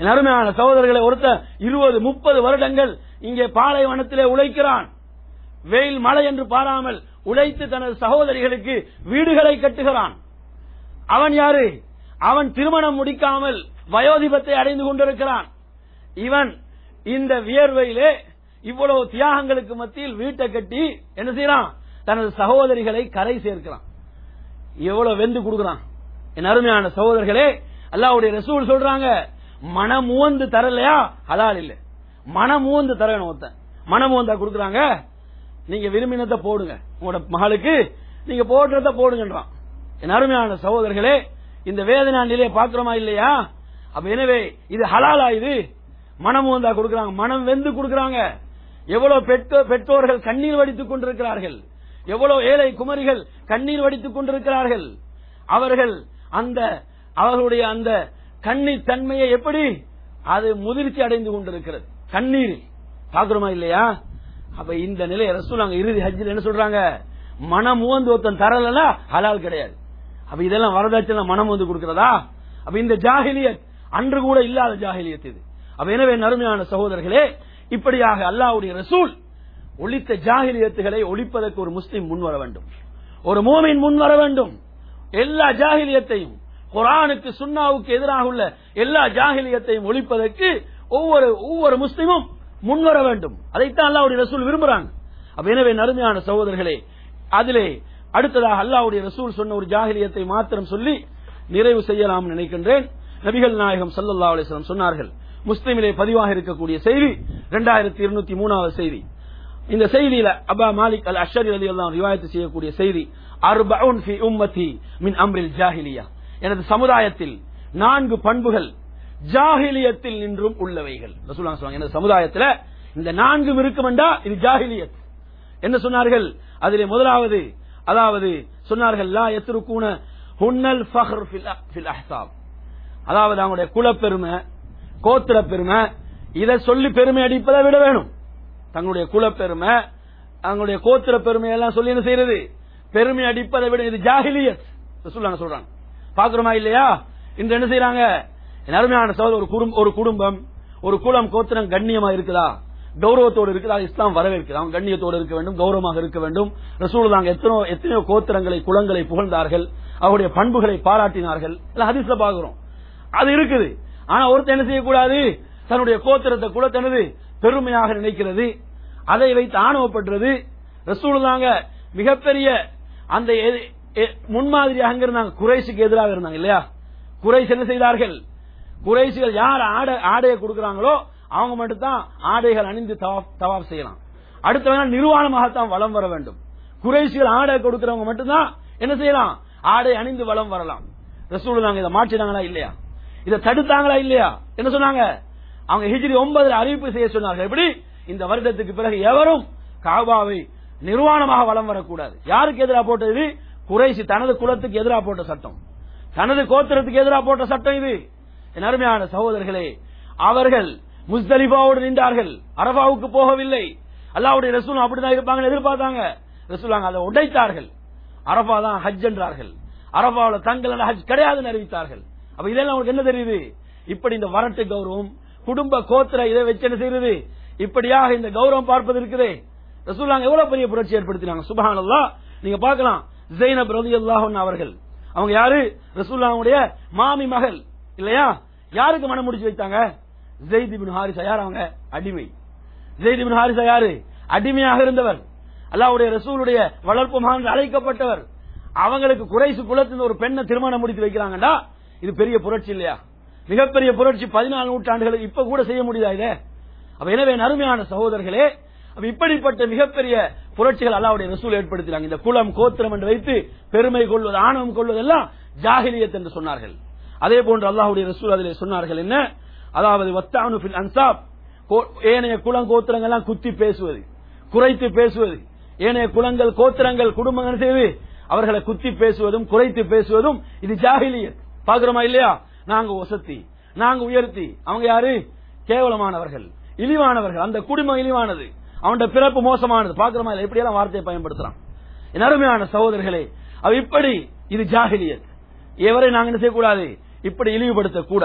என் அருமையான சகோதரர்களை ஒருத்த இருபது முப்பது வருடங்கள் இங்கே பாலைவனத்திலே உழைக்கிறான் வெயில் மழை என்று பாராமல் உழைத்து தனது சகோதரிகளுக்கு வீடுகளை கட்டுகிறான் அவன் யாரு அவன் திருமணம் முடிக்காமல் வயோதிபத்தை அடைந்து கொண்டிருக்கிறான் இவன் இந்த வியர்வையிலே இவ்வளவு தியாகங்களுக்கு மத்தியில் வீட்டை கட்டி என்ன செய்யறான் தனது சகோதரிகளை கரை சேர்க்கிறான் எவ்வளவு வெந்து கொடுக்கிறான் என் அருமையான சகோதரர்களே அல்லாவுடைய ரசூல் சொல்றாங்க மனமுவந்து தரலையா ஹலால் இல்ல மனமுவந்து தரணும் ஒருத்தன் மனமுவந்தா கொடுக்கறாங்க நீங்க விரும்பினதை போடுங்க உங்களோட மகளுக்கு நீங்க போடுறத போடுங்கன்றான் என் அருமையான சகோதரர்களே இந்த வேதனா நிலையை பாக்குறோமா இல்லையா அப்ப எனவே இது ஹலாலா இது மனம் வந்தா கொடுக்கறாங்க மனம் வெந்து கொடுக்கறாங்க எவ்வளவு பெற்றோ- பெற்றோர்கள் கண்ணீர் வடித்துக் கொண்டிருக்கிறார்கள் எவ்வளவு ஏழை குமரிகள் கண்ணீர் வடித்துக் கொண்டிருக்கிறார்கள் அவர்கள் அந்த அவர்களுடைய அந்த கண்ணீர் தன்மையை எப்படி அது முதிர்ச்சி அடைந்து கொண்டிருக்கிறது கண்ணீர் பாக்குறோமா இல்லையா அப்ப இந்த நிலையை ரசூல் இறுதி ஹஜ்ஜில் என்ன சொல்றாங்க மனம் உவந்து ஒருத்தன் தரலனா ஹலால் கிடையாது அப்ப இதெல்லாம் வரதட்சணை மனம் வந்து கொடுக்கிறதா அப்ப இந்த ஜாகிலியத் அன்று கூட இல்லாத ஜாகிலியத் இது அப்ப எனவே நறுமையான சகோதரர்களே இப்படியாக அல்லாஹ்வுடைய ரசூல் ஒழித்த ஜாகிலியத்துகளை ஒழிப்பதற்கு ஒரு முஸ்லிம் முன் வர வேண்டும் ஒரு மோமின் முன் வர வேண்டும் எல்லா ஜாகிலியத்தையும் குரானுக்கு சுன்னாவுக்கு எதிராக உள்ள எல்லா ஜாகிலியத்தையும் ஒழிப்பதற்கு ஒவ்வொரு ஒவ்வொரு முஸ்லிமும் முன்வர வேண்டும் அதைத்தான் அல்லாவுடைய ரசூல் விரும்புறாங்க அப்ப எனவே நறுமையான சகோதரர்களே அதிலே அடுத்ததாக அல்லாவுடைய ரசூல் சொன்ன ஒரு ஜாகிலியத்தை மாத்திரம் சொல்லி நிறைவு செய்யலாம் நினைக்கின்றேன் நபிகள் நாயகம் ஸல்லல்லாஹு அலைஹி வஸல்லம் சொன்னார்கள் முஸ்லிமிலே பதிவாக இருக்கக்கூடிய செய்தி இரண்டாயிரத்தி இருநூத்தி மூணாவது செய்தி இந்த செய்தியில அபா மாலிக் அல் அஷரி அலி அல்லாம் ரிவாயத்து செய்யக்கூடிய செய்தி அர்பவுன் ஃபி உம்மதி மின் அம்ரில் ஜாஹிலியா எனது சமுதாயத்தில் நான்கு பண்புகள் ஜாஹிலியத்தில் நின்றும் உள்ளவைகள் ரசூலுல்லாஹி சொல்லுவாங்க எனது சமுதாயத்தில் இந்த நான்கும் இருக்குமெண்டா இது ஜாஹிலியத் என்ன சொன்னார்கள் அதிலே முதலாவது அதாவது சொன்னார்கள் லா எத்திருக்கூன ஹுன்னல் ஃபஹ்ர் ஃபில் அ- ஃபில் அஹ்சாப் அதாவது அவங்களுடைய குலப்பெருமை கோத்திர பெருமை இதை சொல்லி பெருமை அடிப்பதை விட வேணும் தங்களுடைய குலப்பெருமை அவங்களுடைய கோத்திர பெருமை எல்லாம் சொல்லி என்ன செய்யறது பெருமை அடிப்பதை விட இது ஜாகிலியத் சொல்றாங்க சொல்றாங்க பாக்குறோமா இல்லையா இன்று என்ன செய்யறாங்க என் அருமையான சோதர் ஒரு குடும்பம் ஒரு குடும்பம் ஒரு குலம் கோத்திரம் கண்ணியமா இருக்குதா கௌரவத்தோடு இருக்குதா இஸ்லாம் வரவேற்குது அவங்க கண்ணியத்தோடு இருக்க வேண்டும் கௌரவமாக இருக்க வேண்டும் ரசூல் தாங்க எத்தனையோ எத்தனையோ கோத்திரங்களை குலங்களை புகழ்ந்தார்கள் அவருடைய பண்புகளை பாராட்டினார்கள் எல்லாம் ஹதீஸ்ல பாக்குறோம் அது இருக்குது ஆனா ஒருத்தர் என்ன செய்யக்கூடாது தன்னுடைய கோத்திரத்தை குலத்தனது பெருமையாக நினைக்கிறது அதை வைத்து ஆணவப்படுறது ரசூல் தாங்க மிகப்பெரிய அந்த எ- எ- முன்மாதிரியாக அங்க இருந்தாங்க குறைசுக்கு எதிராக இருந்தாங்க இல்லையா குறைஸ் என்ன செய்தார்கள் குறைசிகள் யார் ஆடை ஆடையை கொடுக்கறாங்களோ அவங்க மட்டும் தான் ஆடைகள் அணிந்து தவாப் தவாப் செய்யலாம் அடுத்தவங்க நிர்வாணமாகத்தான் வலம் வர வேண்டும் குறைசிகள் ஆடை கொடுக்கறவங்க மட்டும்தான் என்ன செய்யலாம் ஆடை அணிந்து வலம் வரலாம் ரசூல் நாங்க இதை மாற்றினாங்களா இல்லையா இதை தடுத்தாங்களா இல்லையா என்ன சொன்னாங்க அவங்க ஹிஜ்ரி ஒன்பதுல அறிவிப்பு செய்ய சொன்னார்கள் எப்படி இந்த வருடத்துக்கு பிறகு எவரும் காபாவை நிர்வாணமாக வலம் வரக்கூடாது யாருக்கு எதிராக போட்டது இது குறைசி தனது குலத்துக்கு எதிராக போட்ட சட்டம் தனது கோத்திரத்துக்கு எதிராக போட்ட சட்டம் இது என் அருமையான சகோதரர்களே அவர்கள் முஸ்தலிஃபாவோடு நின்றார்கள் அரபாவுக்கு போகவில்லை அல்லாவுடைய ரசூல் அப்படிதான் இருப்பாங்கன்னு எதிர்பார்த்தாங்க ரசூலாங்க அதை உடைத்தார்கள் அரபா தான் ஹஜ் என்றார்கள் அரபாவில் தங்கள் ஹஜ் கிடையாதுன்னு அறிவித்தார்கள் அப்ப இதெல்லாம் உங்களுக்கு என்ன தெரியுது இப்படி இந்த வரட்டு கௌரவம் குடும்ப கோத்திர இதை வச்சு என்ன செய்யறது இப்படியாக இந்த கௌரவம் பார்ப்பது இருக்குதே ரசூலாங்க எவ்வளவு பெரிய புரட்சி ஏற்படுத்தினாங்க சுபஹானல்லாஹ் நீங்க பார்க்கலாம் ஜெயினப் ரலியல்லாஹு அன்ஹா அவர்கள் அவங்க யாரு ரசூல்லாவுடைய மாமி மகள் இல்லையா யாருக்கு மனம் முடிச்சு வைத்தாங்க ஜெயித் இப்னு ஹாரிசா யார் அவங்க அடிமை ஜெயித் இப்னு ஹாரிசா யாரு அடிமையாக இருந்தவர் அல்லாஹ்வுடைய ரசூலுடைய வளர்ப்பு மகன் அழைக்கப்பட்டவர் அவங்களுக்கு குறைசு குலத்தின் ஒரு பெண்ணை திருமணம் முடித்து வைக்கிறாங்கடா இது பெரிய புரட்சி இல்லையா மிகப்பெரிய புரட்சி பதினாலு நூற்றாண்டுகளுக்கு இப்ப கூட செய்ய முடியுதா இதே அப்ப எனவே என் அருமையான சகோதரர்களே அப்ப இப்படிப்பட்ட மிகப்பெரிய புரட்சிகள் அல்லாவுடைய ரசூல் ஏற்படுத்தினாங்க இந்த குலம் கோத்திரம் என்று வைத்து பெருமை கொள்வது ஆணவம் கொள்வதெல்லாம் ஜாகிலியத் என்று சொன்னார்கள் அதே போன்று அல்லாஹ்வுடைய ரசூல் அதிலே சொன்னார்கள் என்ன அதாவது வத்தானு ஃபில் அன்சாப் கோ- ஏனைய குலம் கோத்திரங்கள் எல்லாம் குத்தி பேசுவது குறைத்து பேசுவது ஏனைய குலங்கள் கோத்திரங்கள் குடும்பங்கள் செய்து அவர்களை குத்தி பேசுவதும் குறைத்து பேசுவதும் இது ஜாகிலியத் பாக்குறோமா இல்லையா நாங்க வசத்தி நாங்க உயர்த்தி அவங்க யாரு கேவலமானவர்கள் இழிவானவர்கள் அந்த குடும்பம் இழிவானது அவனோட பிறப்பு மோசமானது பாக்குறோமா இல்ல எப்படியெல்லாம் வார்த்தையை பயன்படுத்துறான் என் அருமையான சகோதரர்களே அவ இப்படி இது ஜாகிலியத் எவரை நாங்க என்ன செய்யக்கூடாது இப்படி இழிவுபடுத்த கூடாது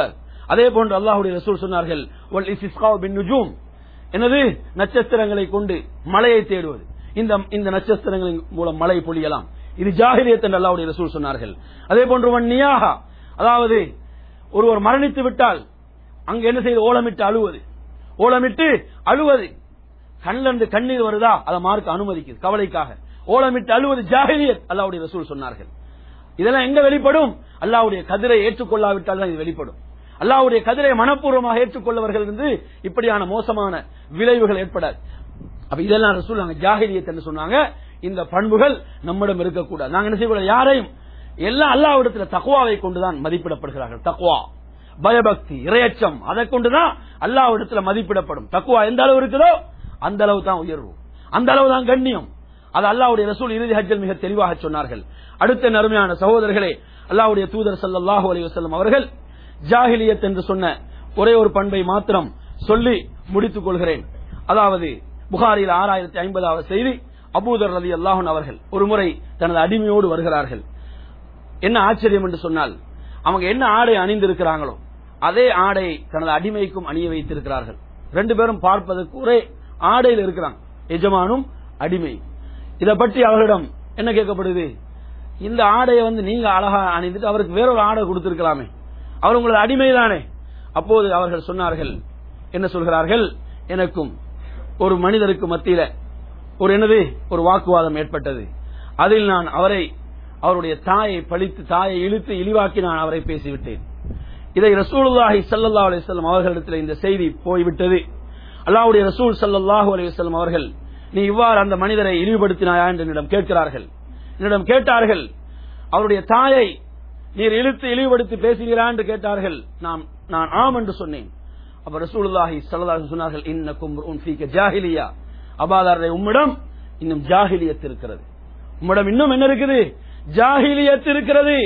அதே போன்று அல்லாஹ்வுடைய ரசூல் சொன்னார்கள் வல் இஸ்திஸ்காஉ பின் நுஜூம் எனது நட்சத்திரங்களை கொண்டு மழையை தேடுவது இந்த இந்த நட்சத்திரங்களின் மூலம் மழை பொழியலாம் இது ஜாகிலியத் என்று அல்லாஹ்வுடைய ரசூல் சொன்னார்கள் அதே போன்று வன் நியாகா அதாவது ஒருவர் மரணித்து விட்டால் அங்க என்ன செய்து ஓலமிட்டு அழுவது ஓலமிட்டு அழுவது கண்ணில் இருந்து கண்ணீர் வருதா அதை மார்க்க அனுமதிக்குது கவலைக்காக ஓலமிட்டு அழுவது ஜாகிலியத் அல்லாஹ்வுடைய ரசூல் சொன்னார்கள் இதெல்லாம் எங்க வெளிப்படும் அல்லாஹ்வுடைய கதிரை ஏற்றுக்கொள்ளாவிட்டால் தான் இது வெளிப்படும் அல்லாஹ்வுடைய கதிரை மனப்பூர்வமாக ஏற்றுக்கொள்ளவர்கள் இருந்து இப்படியான மோசமான விளைவுகள் ஏற்படாது அப்ப இதெல்லாம் ரசூல் நாங்க ஜாகிலியத் என்று சொன்னாங்க இந்த பண்புகள் நம்மிடம் இருக்கக்கூடாது நாங்க என்ன செய்யக்கூடாது யாரையும் எல்லாம் அல்லாஹ்விடத்தில் தக்குவாவை கொண்டுதான் மதிப்பிடப்படுகிறார்கள் தக்குவா பயபக்தி இரையச்சம் அதை கொண்டுதான் அல்லாஹ்விடத்துல மதிப்பிடப்படும் தக்குவா எந்த அளவு இருக்குதோ அந்த அளவு தான் உயர்வு அந்த அளவு தான் கண்ணியம் அது அல்லாஹ்வுடைய ரசூல் இறுதி ஹஜ்ஜில் மிக தெளிவாக சொன்னார்கள் அடுத்த நறுமையான சகோதரர்களே அல்லாஹ்வுடைய தூதர் ஸல்லல்லாஹு அலைஹி வஸல்லம் அவர்கள் ஜாஹிலியத் என்று சொன்ன ஒரே ஒரு பண்பை மாத்திரம் சொல்லி முடித்துக் கொள்கிறேன் அதாவது புகாரில் ஆறாயிரத்தி ஐம்பதாவது செய்தி அபூதர் ரலி அல்லாஹன் அவர்கள் ஒரு முறை தனது அடிமையோடு வருகிறார்கள் என்ன ஆச்சரியம் என்று சொன்னால் அவங்க என்ன ஆடை அணிந்திருக்கிறாங்களோ அதே ஆடை தனது அடிமைக்கும் அணிய வைத்திருக்கிறார்கள் ரெண்டு பேரும் பார்ப்பதற்கு ஒரே ஆடையில் இருக்கிறாங்க எஜமானும் அடிமை இதை பற்றி அவர்களிடம் என்ன கேட்கப்படுது இந்த ஆடையை வந்து நீங்க அழகா அணிந்துட்டு அவருக்கு வேறொரு ஆடை கொடுத்திருக்கலாமே அவர் உங்களது அடிமைதானே அப்போது அவர்கள் சொன்னார்கள் என்ன சொல்கிறார்கள் எனக்கும் ஒரு மனிதருக்கு மத்தியில ஒரு என்னது ஒரு வாக்குவாதம் ஏற்பட்டது அதில் நான் அவரை அவருடைய தாயை பழித்து தாயை இழுத்து இழிவாக்கி நான் அவரை பேசிவிட்டேன் இதை ரசூலுல்லாஹி ஸல்லல்லாஹு அலைஹி வஸல்லம் அவர்களிடத்தில் இந்த செய்தி போய்விட்டது அல்லாஹ்வுடைய ரசூல் ஸல்லல்லாஹு அலைஹி வஸல்லம் அவர்கள் நீ இவ்வாறு அந்த மனிதரை இழிவுபடுத்தினாயா என்று என்னிடம் கேட்கிறார்கள் என்னிடம் கேட்டார்கள் அவருடைய தாயை நீர் இழுத்து இழிவுபடுத்தி பேசுகிறா என்று கேட்டார்கள் நாம் நான் ஆம் என்று சொன்னேன் அப்ப ரசூலுல்லாஹி ஸல்லல்லாஹு அலைஹி சொன்னார்கள் இன்னக்கும் உன் ஃபீக ஜாஹிலியா அபாதாரரை உம்மிடம் இன்னும் ஜாஹிலியத் இருக்கிறது உம்மிடம் இன்னும் என்ன இருக்குது ஜாஹிலியத் இருக்கிறது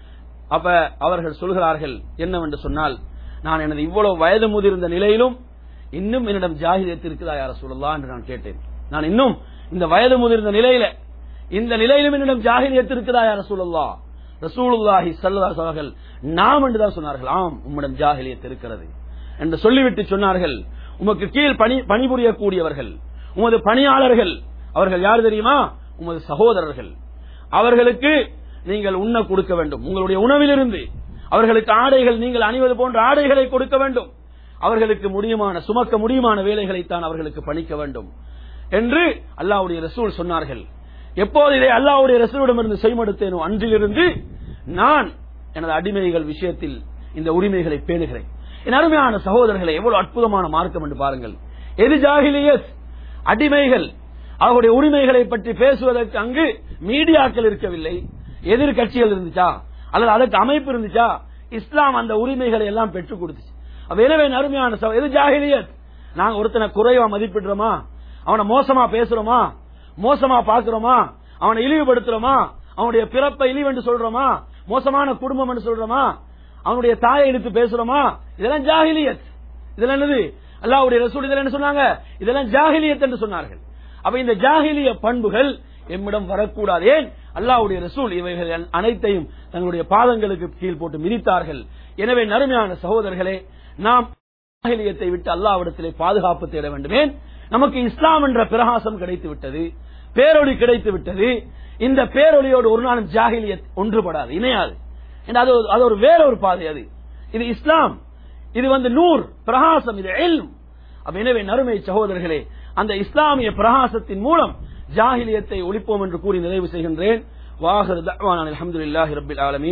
அப்ப அவர்கள் சொல்கிறார்கள் என்னவென்று சொன்னால் நான் எனது இவ்வளவு வயது முதிர்ந்த நிலையிலும் இன்னும் என்னிடம் ஜாகிலியத் இருக்குதா யார சொல்லலாம் என்று நான் கேட்டேன் நான் இன்னும் இந்த வயது முதிர்ந்த நிலையில இந்த நிலையிலும் என்னிடம் ஜாகிலியத் இருக்குதா யார சொல்லலாம் ரசூலுல்லாஹி ஸல்லல்லாஹு அவர்கள் நாம் என்றுதான் சொன்னார்கள் ஆம் உம்மிடம் ஜாகிலியத் இருக்கிறது என்று சொல்லிவிட்டு சொன்னார்கள் உமக்கு கீழ் பணி பணிபுரியக்கூடியவர்கள் உமது பணியாளர்கள் அவர்கள் யார் தெரியுமா உமது சகோதரர்கள் அவர்களுக்கு நீங்கள் உண்ண கொடுக்க வேண்டும் உங்களுடைய உணவிலிருந்து அவர்களுக்கு ஆடைகள் நீங்கள் அணிவது போன்ற ஆடைகளை கொடுக்க வேண்டும் அவர்களுக்கு முடியுமான சுமக்க முடியுமான வேலைகளைத்தான் அவர்களுக்கு பணிக்க வேண்டும் என்று அல்லாஹ்வுடைய ரசூல் சொன்னார்கள் எப்போது இதை அல்லாஹ்வுடைய ரசூலிடமிருந்து செய்மடுத்தேனோ அன்றிலிருந்து நான் எனது அடிமைகள் விஷயத்தில் இந்த உரிமைகளை பேணுகிறேன் என் அருமையான சகோதரர்களை எவ்வளவு அற்புதமான மார்க்கம் என்று பாருங்கள் எது ஜாகிலியத் அடிமைகள் அவருடைய உரிமைகளை பற்றி பேசுவதற்கு அங்கு மீடியாக்கள் இருக்கவில்லை எதிர்கட்சிகள் இருந்துச்சா அல்லது அதற்கு அமைப்பு இருந்துச்சா இஸ்லாம் அந்த உரிமைகளை எல்லாம் பெற்றுக் கொடுத்துச்சு அப்ப எனவே அருமையான சகோ- எது ஜாகிலியத் நாங்க ஒருத்தனை குறைவா மதிப்பிடுறோமா அவனை மோசமா பேசுறோமா மோசமா பாக்குறோமா அவனை இழிவுபடுத்துறோமா அவனுடைய பிறப்பை இழிவென்று சொல்றோமா மோசமான குடும்பம் என்று சொல்றோமா அவனுடைய தாயை இழுத்து பேசுறோமா இதெல்லாம் ஜாகிலியத் இதெல்லாம் என்னது அல்லாஹ்வுடைய ரசூல் இதெல்லாம் என்ன சொன்னாங்க இதெல்லாம் ஜாகிலியத் என்று சொன்னார்கள் அப்ப இந்த ஜாகிலிய பண்புகள் எம்மிடம் வரக்கூடாது ஏன் அல்லாஹ்வுடைய ரசூல் இவைகள் அனைத்தையும் தங்களுடைய பாதங்களுக்கு கீழ் போட்டு மிதித்தார்கள் எனவே நறுமையான சகோதரர்களே நாம் ஜாகிலியத்தை விட்டு அல்லாஹ்விடத்திலே பாதுகாப்பு தேட வேண்டும் ஏன் நமக்கு இஸ்லாம் என்ற பிரகாசம் கிடைத்து விட்டது பேரொளி கிடைத்து விட்டது இந்த பேரொளியோடு ஒரு நாளும் ஜாகிலியத் ஒன்றுபடாது இணையாது ஏன்னா அது ஒரு- அது ஒரு வேற ஒரு பாதை அது இது இஸ்லாம் இது வந்து நூர் பிரகாசம் இது எல்ம் அப்ப எனவே நறுமை சகோதரர்களே அந்த இஸ்லாமிய பிரகாசத்தின் மூலம் ஜாகிலியத்தை ஒழிப்போம் என்று கூறி நிறைவு செய்கின்றேன் வாஹர் தஅவானா அல்ஹம்துலில்லாஹி ரப்பில் ஆலமீன்